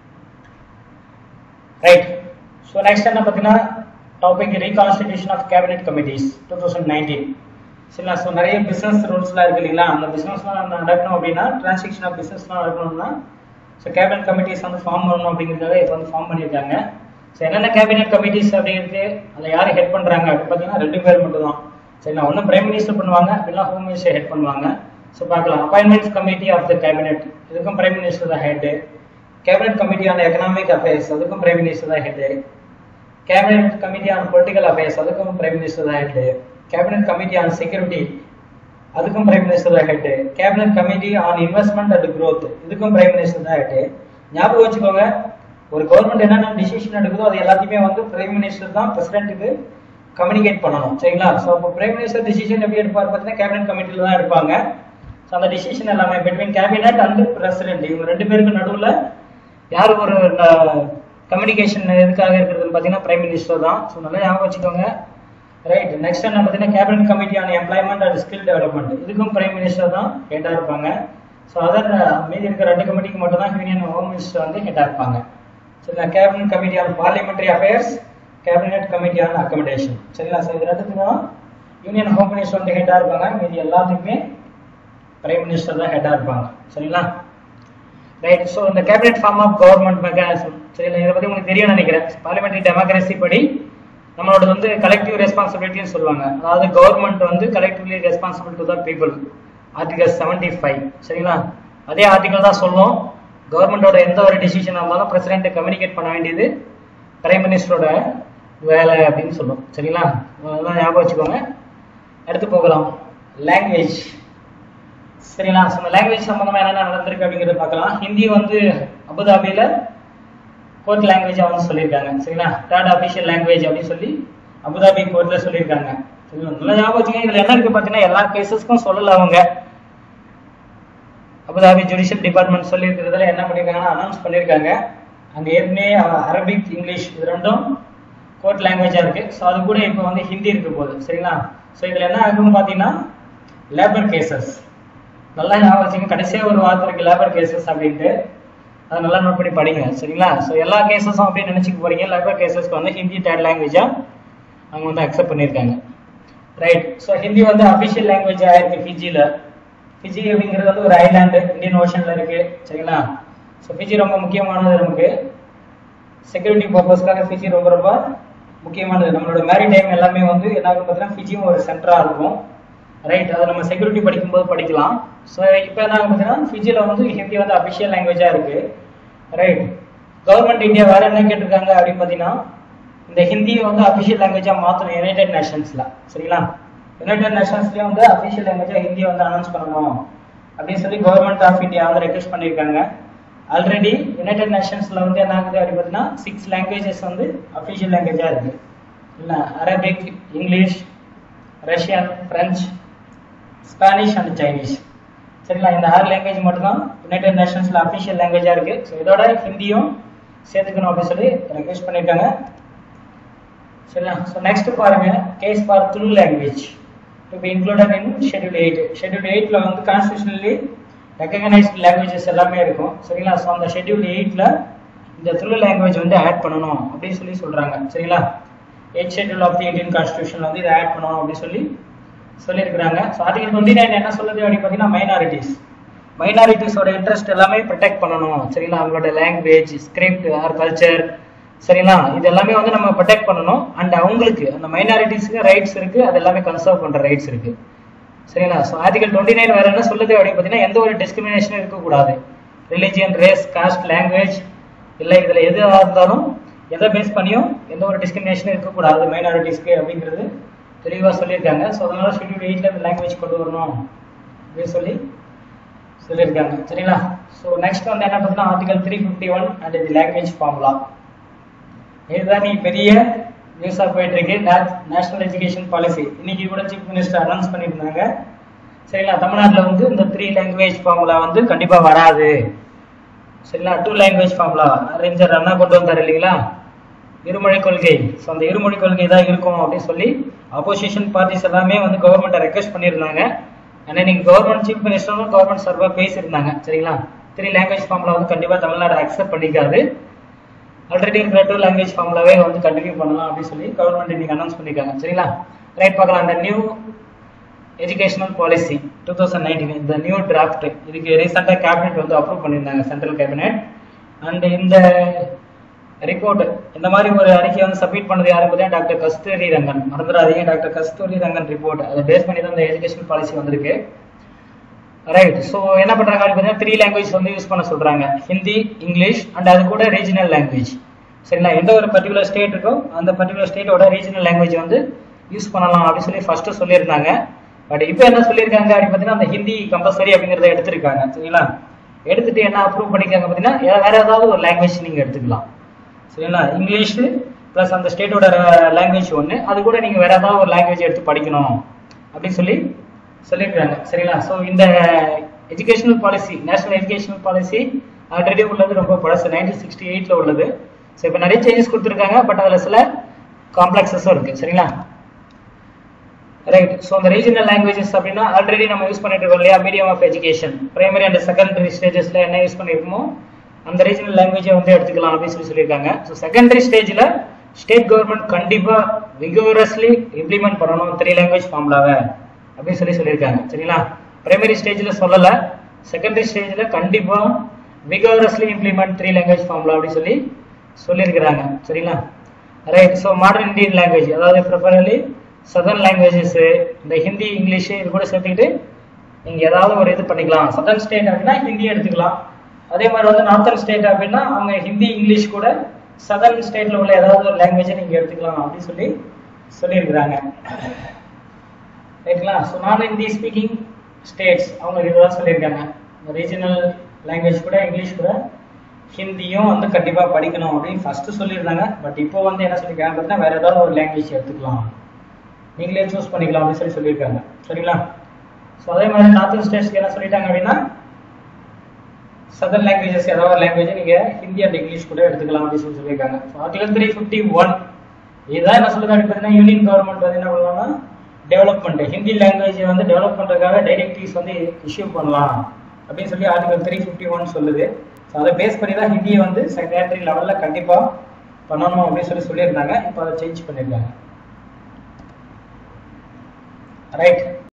ரைட் ஸோ நெக்ஸ்ட் என்ன பார்த்தீங்கன்னா topic reconstitution of cabinet committees two thousand nineteen சரிங்களா ஸோ நிறைய பிசினஸ் ரூல்ஸ்லாம் இருக்கு இல்லைங்களா அந்த பிசினஸ்லாம் நடக்கணும் அப்படின்னா டிரான்சாக்ஷன் ஆஃப் பிசினஸ்லாம் நடக்கணும்னா ஸோ கேபினெட் கமிட்டிஸ் வந்து ஃபார்ம் பண்ணணும் அப்படிங்கிறதுக்காக இப்போ வந்து ஃபார்ம் பண்ணியிருக்காங்க ஸோ என்னென்ன கேபினெட் கமிட்டிஸ் அப்படிங்கிறது அதை யார் ஹெட் பண்றாங்க அப்படின்னு பார்த்தீங்கன்னா ரெண்டு பேர் மட்டும் தான் சரிங்களா ஒன்று பிரைம் மினிஸ்டர் பண்ணுவாங்க அப்படின்னா ஹோம் மினிஸ்டர் ஹெட் பண்ணுவாங்க ஸோ பார்க்கலாம் appointments committee of the cabinet இதுக்கும் பிரைம் மினிஸ்டர் தான் head cabinet committee on economic affairs அதுக்கும் பிரைம் மினிஸ்டர் தான் head cabinet committee on political affairs அதுக்கும் பிரைம் மினிஸ்டர் தான் head cabinet committee on security அதுக்கும் prime minister தான் head cabinet committee on investment and growth இதுக்கும் prime minister தான் head ஞாபகம் வச்சுக்கோங்க ஒரு கவர்மெண்ட் என்னென்ன டிசிஷன் எடுக்குதோ அது எல்லாத்தையுமே வந்து பிரைம் மினிஸ்டர் தான் பிரசிடென்ட்டுக்கு கம்யூனிகேட் பண்ணணும் சரிங்களா ஸோ அப்போ பிரைம் மினிஸ்டர் டிசிஷன் எப்படி எடுப்பார் பார்த்தீங்கன்னா கேபினெட் கமிட்டியில் தான் எடுப்பாங்க ஸோ அந்த டிசிஷன் எல்லாமே பிட்வீன் கேபினெட் அண்ட் பிரசிடென்ட் இவங்க ரெண்டு பேருக்கு நடுவில் யார் ஒரு கம்யூனிகேஷன் எதுக்காக இருக்கிறதுன்னு பார்த்தீங்கன்னா பிரைம் மினிஸ்டர் தான் ஸோ நல்லா ஞாபகம் வச்சுக்கோங்க ரைட் நெக்ஸ்ட் என்ன பார்த்தீங்கன்னா cabinet committee on employment and skill development இதுக்கும் பிரைம் மினிஸ்டர் தான் ஹெட்டாக இருப்பாங்க ஸோ அதர் மீதி இருக்கிற ரெண்டு கமிட்டிக்கு மட்டும் தான் யூனியன் ஹோம் மினிஸ்டர் வந்து ஹெட்டாக இருப்பாங்க சரிங்களா cabinet committee on parliamentary affairs cabinet committee on accommodation சரிங்களா ஸோ இது ரெண்டுத்துக்கும் யூனியன் ஹோம் மினிஸ்டர் வந்து ஹெட்டாக இருப்பாங்க மீதி எல்லாத்துக்குமே பிரைம் மினிஸ்டர் தான் ஹெட்டாக இருப்பாங்க சரிங்களா ரைட் ஸோ இந்த cabinet form of government mechanism சரிங்களா இதை பற்றி உங்களுக்கு தெரியும் நினைக்கிறேன் பார்லிமெண்டரி டெமோக்ரஸி படி நம்மளோட வந்து கலெக்டிவ் ரெஸ்பான்சிபிலிட்டின்னு சொல்லுவாங்க அதாவது கவர்மெண்ட் வந்து collectively responsible to the people article seventy five சரிங்களா அதே ஆர்டிகல் தான் சொல்லுவோம் கவர்மெண்டோட எந்த ஒரு டிசிஷன் இருந்தாலும் பிரசிடென்ட் கம்யூனிகேட் பண்ண வேண்டியது பிரைம் மினிஸ்டரோட வேலை அப்படின்னு சொல்லும் சரிங்களா அதெல்லாம் ஞாபகம் வச்சுக்கோங்க அடுத்து போகலாம் லாங்குவேஜ் சரிங்களா ஸோ இந்த லாங்குவேஜ் சம்பந்தமா என்னென்ன நடந்திருக்கு அப்படிங்கிறத பார்க்கலாம் ஹிந்தி வந்து அபுதாபியில கோர்ட் லாங்குவேஜ் வந்து சொல்லியிருக்காங்க சரிங்களா தேர்ட் அஃபிஷியல் லாங்குவேஜ் அப்படின்னு சொல்லி அபுதாபி கோர்ட்ல சொல்லியிருக்காங்க சரிங்களா நல்லா ஞாபகம் வச்சுக்கோங்க இதுல என்ன இருக்கு பார்த்தீங்கன்னா எல்லா கேசஸ்க்கும் சொல்லல அவங்க அபுதாபி ஜுடிஷியல் டிபார்ட்மெண்ட் சொல்லி இருக்கிறதுல என்ன பண்ணிருக்காங்கன்னா அனௌன்ஸ் பண்ணியிருக்காங்க அங்க ஏற்கனவே அரபிக் இங்கிலீஷ் இது ரெண்டும் கோர்ட் லாங்குவேஜா இருக்கு ஸோ அது கூட இப்போ வந்து ஹிந்தி இருக்க போகுது சரிங்களா ஸோ இதுல என்ன ஆகும்னு பார்த்தீங்கன்னா லேபர் கேசஸ் நல்லா ஞாபகம் வச்சுங்க கடைசியா ஒரு வார்த்தை இருக்கு லேபர் கேசஸ் அப்படின்ட்டு அதை நல்லா நோட் பண்ணி படிங்க சரிங்களா ஸோ எல்லா கேசஸும் அப்படின்னு நினச்சிக்க போறீங்க லேபர் கேசஸ்க்கு வந்து ஹிந்தி தேர்ட் லாங்குவேஜாக அவங்க வந்து அக்செப்ட் பண்ணியிருக்காங்க ரைட் ஸோ ஹிந்தி வந்து அஃபிஷியல் லாங்குவேஜ் ஆயிருக்கு ஃபிஜியில் ஃபிஜி அப்படிங்கிறது வந்து ஒரு ஐலாண்டு இந்தியன் ஓஷனில் இருக்கு சரிங்களா ஸோ ஃபிஜி ரொம்ப முக்கியமானது நமக்கு செக்யூரிட்டி பர்பஸ்க்காக ஃபிஜி ரொம்ப ரொம்ப முக்கியமானது நம்மளோட மேரிடைம் எல்லாமே வந்து என்ன ஆகும் பார்த்தீங்கன்னா ஃபிஜியும் ஒரு சென்டராக இருக்கும் ரைட் அதை நம்ம செக்யூரிட்டி படிக்கும்போது படிக்கலாம் ஸோ இப்போ என்ன ஆகும் பார்த்தீங்கன்னா ஃபிஜியில் வந்து ஹிந்தி வந்து அஃபிஷியல் லாங்குவேஜாக இருக்கு ரைட் கவர்மெண்ட் இந்தியா வேற என்ன கேட்டிருக்காங்க அப்படின்னு பார்த்தீங்கன்னா இந்த ஹிந்தியை வந்து அஃபிஷியல் லாங்குவேஜாக மாற்றணும் யுனைடெட் நேஷன்ஸில் சரிங்களா யுனைடெட் நேஷன்ஸ்லேயும் வந்து அஃபிஷியல் லாங்குவேஜாக ஹிந்தியை வந்து அனௌன்ஸ் பண்ணணும் அப்படின்னு சொல்லி கவர்மெண்ட் ஆஃப் இந்தியா வந்து ரெக்வஸ்ட் பண்ணியிருக்காங்க ஆல்ரெடி யுனைடெட் நேஷன்ஸில் வந்து என்ன ஆகுது அப்படின்னு பார்த்தீங்கன்னா சிக்ஸ் லாங்குவேஜஸ் வந்து அஃபிஷியல் லாங்குவேஜாக இருக்கு இல்லை Arabic English Russian French Spanish and Chinese சரிங்களா இந்த ஆறு லாங்குவேஜ் மட்டும்தான் யுனைடெட் நேஷன்ஸில் அஃபிஷியல் லாங்குவேஜாக இருக்கு ஸோ இதோட ஹிந்தியும் சேர்த்துக்கணும் அப்படின்னு சொல்லி ரெக்வஸ்ட் பண்ணியிருக்காங்க சரிங்களா ஸோ நெக்ஸ்ட் பாருங்க case for Tulu language to be included in schedule eight schedule எயிட்ல வந்து கான்ஸ்டியூஷனலி ரெக்கக்னைஸ்ட் லாங்குவேஜஸ் எல்லாமே இருக்கும் சரிங்களா ஸோ அந்த ஷெட்யூல் எயிட்ல இந்த துளு லாங்குவேஜ் வந்து ஆட் பண்ணணும் அப்படின்னு சொல்லி சொல்றாங்க சரிங்களா eight schedule of the Indian கான்ஸ்டியூஷன்ல வந்து இதை ஆட் பண்ணணும் அப்படின்னு சொல்லி சொல்லியிருக்கிறாங்க ஸோ ஆர்டிகல் டுவெண்ட்டி நைன் என்ன சொல்லுது அப்படின்னு பார்த்தீங்கன்னா மைனாரிட்டிஸ் மைனாரிட்டிஸோட இன்ட்ரெஸ்ட் எல்லாமே ப்ரொடெக்ட் பண்ணணும் சரிங்களா அவங்களோட லாங்குவேஜ் ஸ்கிரிப்ட் ஆர் கல்ச்சர் சரிங்களா இது எல்லாமே வந்து நம்ம ப்ரொடெக்ட் பண்ணணும் அண்ட் அவங்களுக்கு அந்த மைனாரிட்டிஸ்க்கு ரைட்ஸ் இருக்கு அது எல்லாமே கன்சர்வ் பண்ற ரைட்ஸ் இருக்கு சரிங்களா ஸோ ஆர்டிகல் டுவெண்ட்டி நைன் வேற என்ன சொல்லுது அப்படின்னு பார்த்தீங்கன்னா எந்த ஒரு டிஸ்கிரிமினேஷனும் இருக்கக்கூடாது ரிலிஜியன் ரேஸ் காஸ்ட் லாங்குவேஜ் இல்லை இதில் எதுவாக இருந்தாலும் எதை பேஸ் பண்ணியும் எந்த ஒரு டிஸ்கிரிமினேஷனும் இருக்கக்கூடாது மைனாரிட்டிஸ்க்கு அப்படிங்கிறது தெளிவாக சொல்லியிருக்காங்க ஸோ அதனால ஷெட்யூல் எயிட்ல இந்த லாங்குவேஜ் கொண்டு வரணும் அப்படின்னு சொல்லி சொல்லியிருக்காங்க சரிங்களா ஸோ நெக்ஸ்ட் வந்து என்ன பார்த்தீங்கன்னா article three fifty one and the language formula இதுதான் நீ பெரிய நியூஸா போயிட்டு இருக்கு நேஷனல் எஜுகேஷன் பாலிசி இன்னைக்கு கூட சீஃப் மினிஸ்டர் அனௌன்ஸ் பண்ணியிருந்தாங்க சரிங்களா தமிழ்நாட்டில் வந்து இந்த த்ரீ லாங்குவேஜ் ஃபார்முலா வந்து கண்டிப்பா வராது சரிங்களா டூ லாங்குவேஜ் ஃபார்முலா அறிஞர் அண்ணா கொண்டு வந்தார் இல்லைங்களா இருமொழி கொள்கை ஸோ அந்த இருமொழி கொள்கை தான் இருக்கும் அப்படின்னு சொல்லி அப்போசிஷன் பார்ட்டிஸ் எல்லாமே வந்து கவர்மெண்ட்டை ரெக்வஸ்ட் பண்ணியிருந்தாங்க ஆனால் இன்னைக்கு கவர்மெண்ட் சீஃப் மினிஸ்டரும் கவர்மெண்ட் சார்பாக பேசியிருந்தாங்க சரிங்களா த்ரீ லாங்குவேஜ் ஃபார்முலா வந்து கண்டிப்பாக தமிழ்நாடு அக்செப்ட் பண்ணிக்காது ஆல்ரெடி இருக்கிற டூ லாங்குவேஜ் ஃபார்முலாவே வந்து கண்டினியூ பண்ணலாம் அப்படின்னு சொல்லி கவர்மெண்ட் இன்னைக்கு அனௌன்ஸ் பண்ணியிருக்காங்க சரிங்களா ரைட் பார்க்கலாம் அந்த new educational policy two thousand nineteen இந்த நியூ டிராஃப்ட் இதுக்கு ரீசெண்டாக கேபினெட் வந்து அப்ரூவ் பண்ணியிருந்தாங்க சென்ட்ரல் கேபினெட் அண்ட் இந்த ரிப்போர்ட் இந்த மாதிரி ஒரு அறிக்கை வந்து சப்மிட் பண்ணது யாரு பார்த்தீங்கன்னா டாக்டர் கஸ்தூரி ரங்கன் மறந்துடாதீங்க டாக்டர் கஸ்தூரி ரங்கன் ரிப்போர்ட் அதை பேஸ் பண்ணி தான் இந்த எஜுகேஷன் பாலிசி வந்திருக்கு ரைட் ஸோ என்ன பண்றாங்க அப்படின்னு பார்த்தீங்கன்னா த்ரீ லாங்குவேஜ் வந்து யூஸ் பண்ண சொல்றாங்க ஹிந்தி இங்கிலீஷ் அண்ட் அது கூட ரீஜனல் லாங்குவேஜ் சரிங்களா எந்த ஒரு பர்டிகுலர் ஸ்டேட் இருக்கோ அந்த பர்டிகுலர் ஸ்டேட்டோட ரீஜனல் லாங்குவேஜ் வந்து யூஸ் பண்ணலாம் அப்படின்னு சொல்லி ஃபர்ஸ்ட் சொல்லியிருந்தாங்க பட் இப்போ என்ன சொல்லியிருக்காங்க அப்படின்னு பார்த்தீங்கன்னா அந்த ஹிந்தி கம்பல்சரி அப்படிங்கிறத எடுத்திருக்காங்க சரிங்களா எடுத்துட்டு என்ன அப்ரூவ் பண்ணிருக்காங்க பார்த்தீங்கன்னா ஏ- வேற ஏதாவது ஒரு லாங்குவேஜ் நீங்க எடுத்துக்கலாம் சரிங்களா இங்கிலீஷ் ப்ளஸ் அந்த ஸ்டேட்டோட லாங்குவேஜ் ஒன்று அது கூட நீங்கள் வேற ஏதாவது ஒரு லாங்குவேஜ் எடுத்து படிக்கணும் அப்படின்னு சொல்லி சொல்லியிருக்காங்க சரிங்களா ஸோ இந்த educational policy national educational policy already உள்ளது ரொம்ப பழசு நைன்டீன் சிக்ஸ்டி எயிட்டில் உள்ளது ஸோ இப்போ நிறைய சேஞ்சஸ் கொடுத்துருக்காங்க பட் அதில் சில காம்ப்ளெக்ஸஸும் இருக்கு சரிங்களா ரைட் ஸோ அந்த ரீஜனல் லாங்குவேஜஸ் அப்படின்னா ஆல்ரெடி நம்ம யூஸ் பண்ணிட்டு இருக்கோம் இல்லையா medium of education primary and secondary ஸ்டேஜஸ்ல என்ன யூஸ் பண்ணிருக்கோமோ அந்த ரீஜனல் லாங்குவேஜை வந்து எடுத்துக்கலாம் அப்படின்னு சொல்லி சொல்லியிருக்காங்க ஸோ செகண்டரி ஸ்டேஜில் ஸ்டேட் கவர்மெண்ட் கண்டிப்பாக விகோரஸ்லி இம்ப்ளிமெண்ட் பண்ணணும் த்ரீ லாங்குவேஜ் ஃபார்முலாவை அப்படின்னு சொல்லி சொல்லியிருக்காங்க சரிங்களா பிரைமரி ஸ்டேஜில் சொல்லலை செகண்டரி ஸ்டேஜில் கண்டிப்பாக vigorously implement three language formula அப்படின்னு சொல்லி சொல்லியிருக்கிறாங்க சரிங்களா right so modern Indian language அதாவது ப்ரிஃபரலி சதர்ன் லாங்குவேஜஸ் இந்த ஹிந்தி இங்கிலீஷ் இது கூட சேர்த்துக்கிட்டு நீங்கள் ஏதாவது ஒரு இது பண்ணிக்கலாம் சதர்ன் ஸ்டேட் அப்படின்னா ஹிந்தி எடுத்துக்கலாம் அதே மாதிரி வந்து நார்த்தன் ஸ்டேட் அப்படின்னா அவங்க ஹிந்தி இங்கிலீஷ் கூட சதர்ன் ஸ்டேட்ல உள்ள ஏதாவது ஒரு லாங்குவேஜை நீங்கள் எடுத்துக்கலாம் அப்படின்னு சொல்லி சொல்லியிருக்கிறாங்க ரைட்டுங்களா ஸோ நான் ஹிந்தி ஸ்பீக்கிங் ஸ்டேட்ஸ் அவங்க இதெல்லாம் சொல்லியிருக்காங்க ரீஜனல் லாங்குவேஜ் கூட இங்கிலீஷ் கூட ஹிந்தியும் வந்து கண்டிப்பாக படிக்கணும் அப்படின்னு ஃபர்ஸ்ட் சொல்லியிருந்தாங்க பட் இப்போ வந்து என்ன சொல்லியிருக்காங்க பார்த்தீங்கன்னா வேற ஏதாவது ஒரு லாங்குவேஜ் எடுத்துக்கலாம் நீங்களே சூஸ் பண்ணிக்கலாம் அப்படின்னு சொல்லி சொல்லியிருக்காங்க சரிங்களா ஸோ அதே மாதிரி நார்த்தன் ஸ்டேட்ஸ்க்கு என்ன சொல்லிட்டாங்க அப்படின்னா சதர்ன் லாங்குவேஜஸ் ஏதாவது ஒரு லாங்குவேஜ் நீங்க ஹிந்தி அண்ட் இங்கிலீஷ் கூட எடுத்துக்கலாம் அப்படின்னு சொல்லி சொல்லியிருக்காங்க ஆர்டிகல் த்ரீ ஃபிஃப்டி ஒன் இதுதான் என்ன சொல்லுது அப்படின்னு பார்த்தீங்கன்னா யூனியன் கவர்மெண்ட் வந்து என்ன பண்ணுவாங்கன்னா டெவலப்மெண்ட் ஹிந்தி லாங்குவேஜை வந்து டெவலப் பண்றதுக்காக டைரக்டிவ்ஸ் வந்து இஷ்யூ பண்ணலாம் அப்படின்னு சொல்லி ஆர்டிகல் த்ரீ ஃபிஃப்டி ஒன் சொல்லுது ஸோ அதை பேஸ் பண்ணி தான் ஹிந்தியை வந்து செகண்டரி லெவலில் கண்டிப்பாக பண்ணணும் அப்படின்னு சொல்லி சொல்லியிருந்தாங்க இப்போ அதை சேஞ்ச் பண்ணியிருக்காங்க ரைட்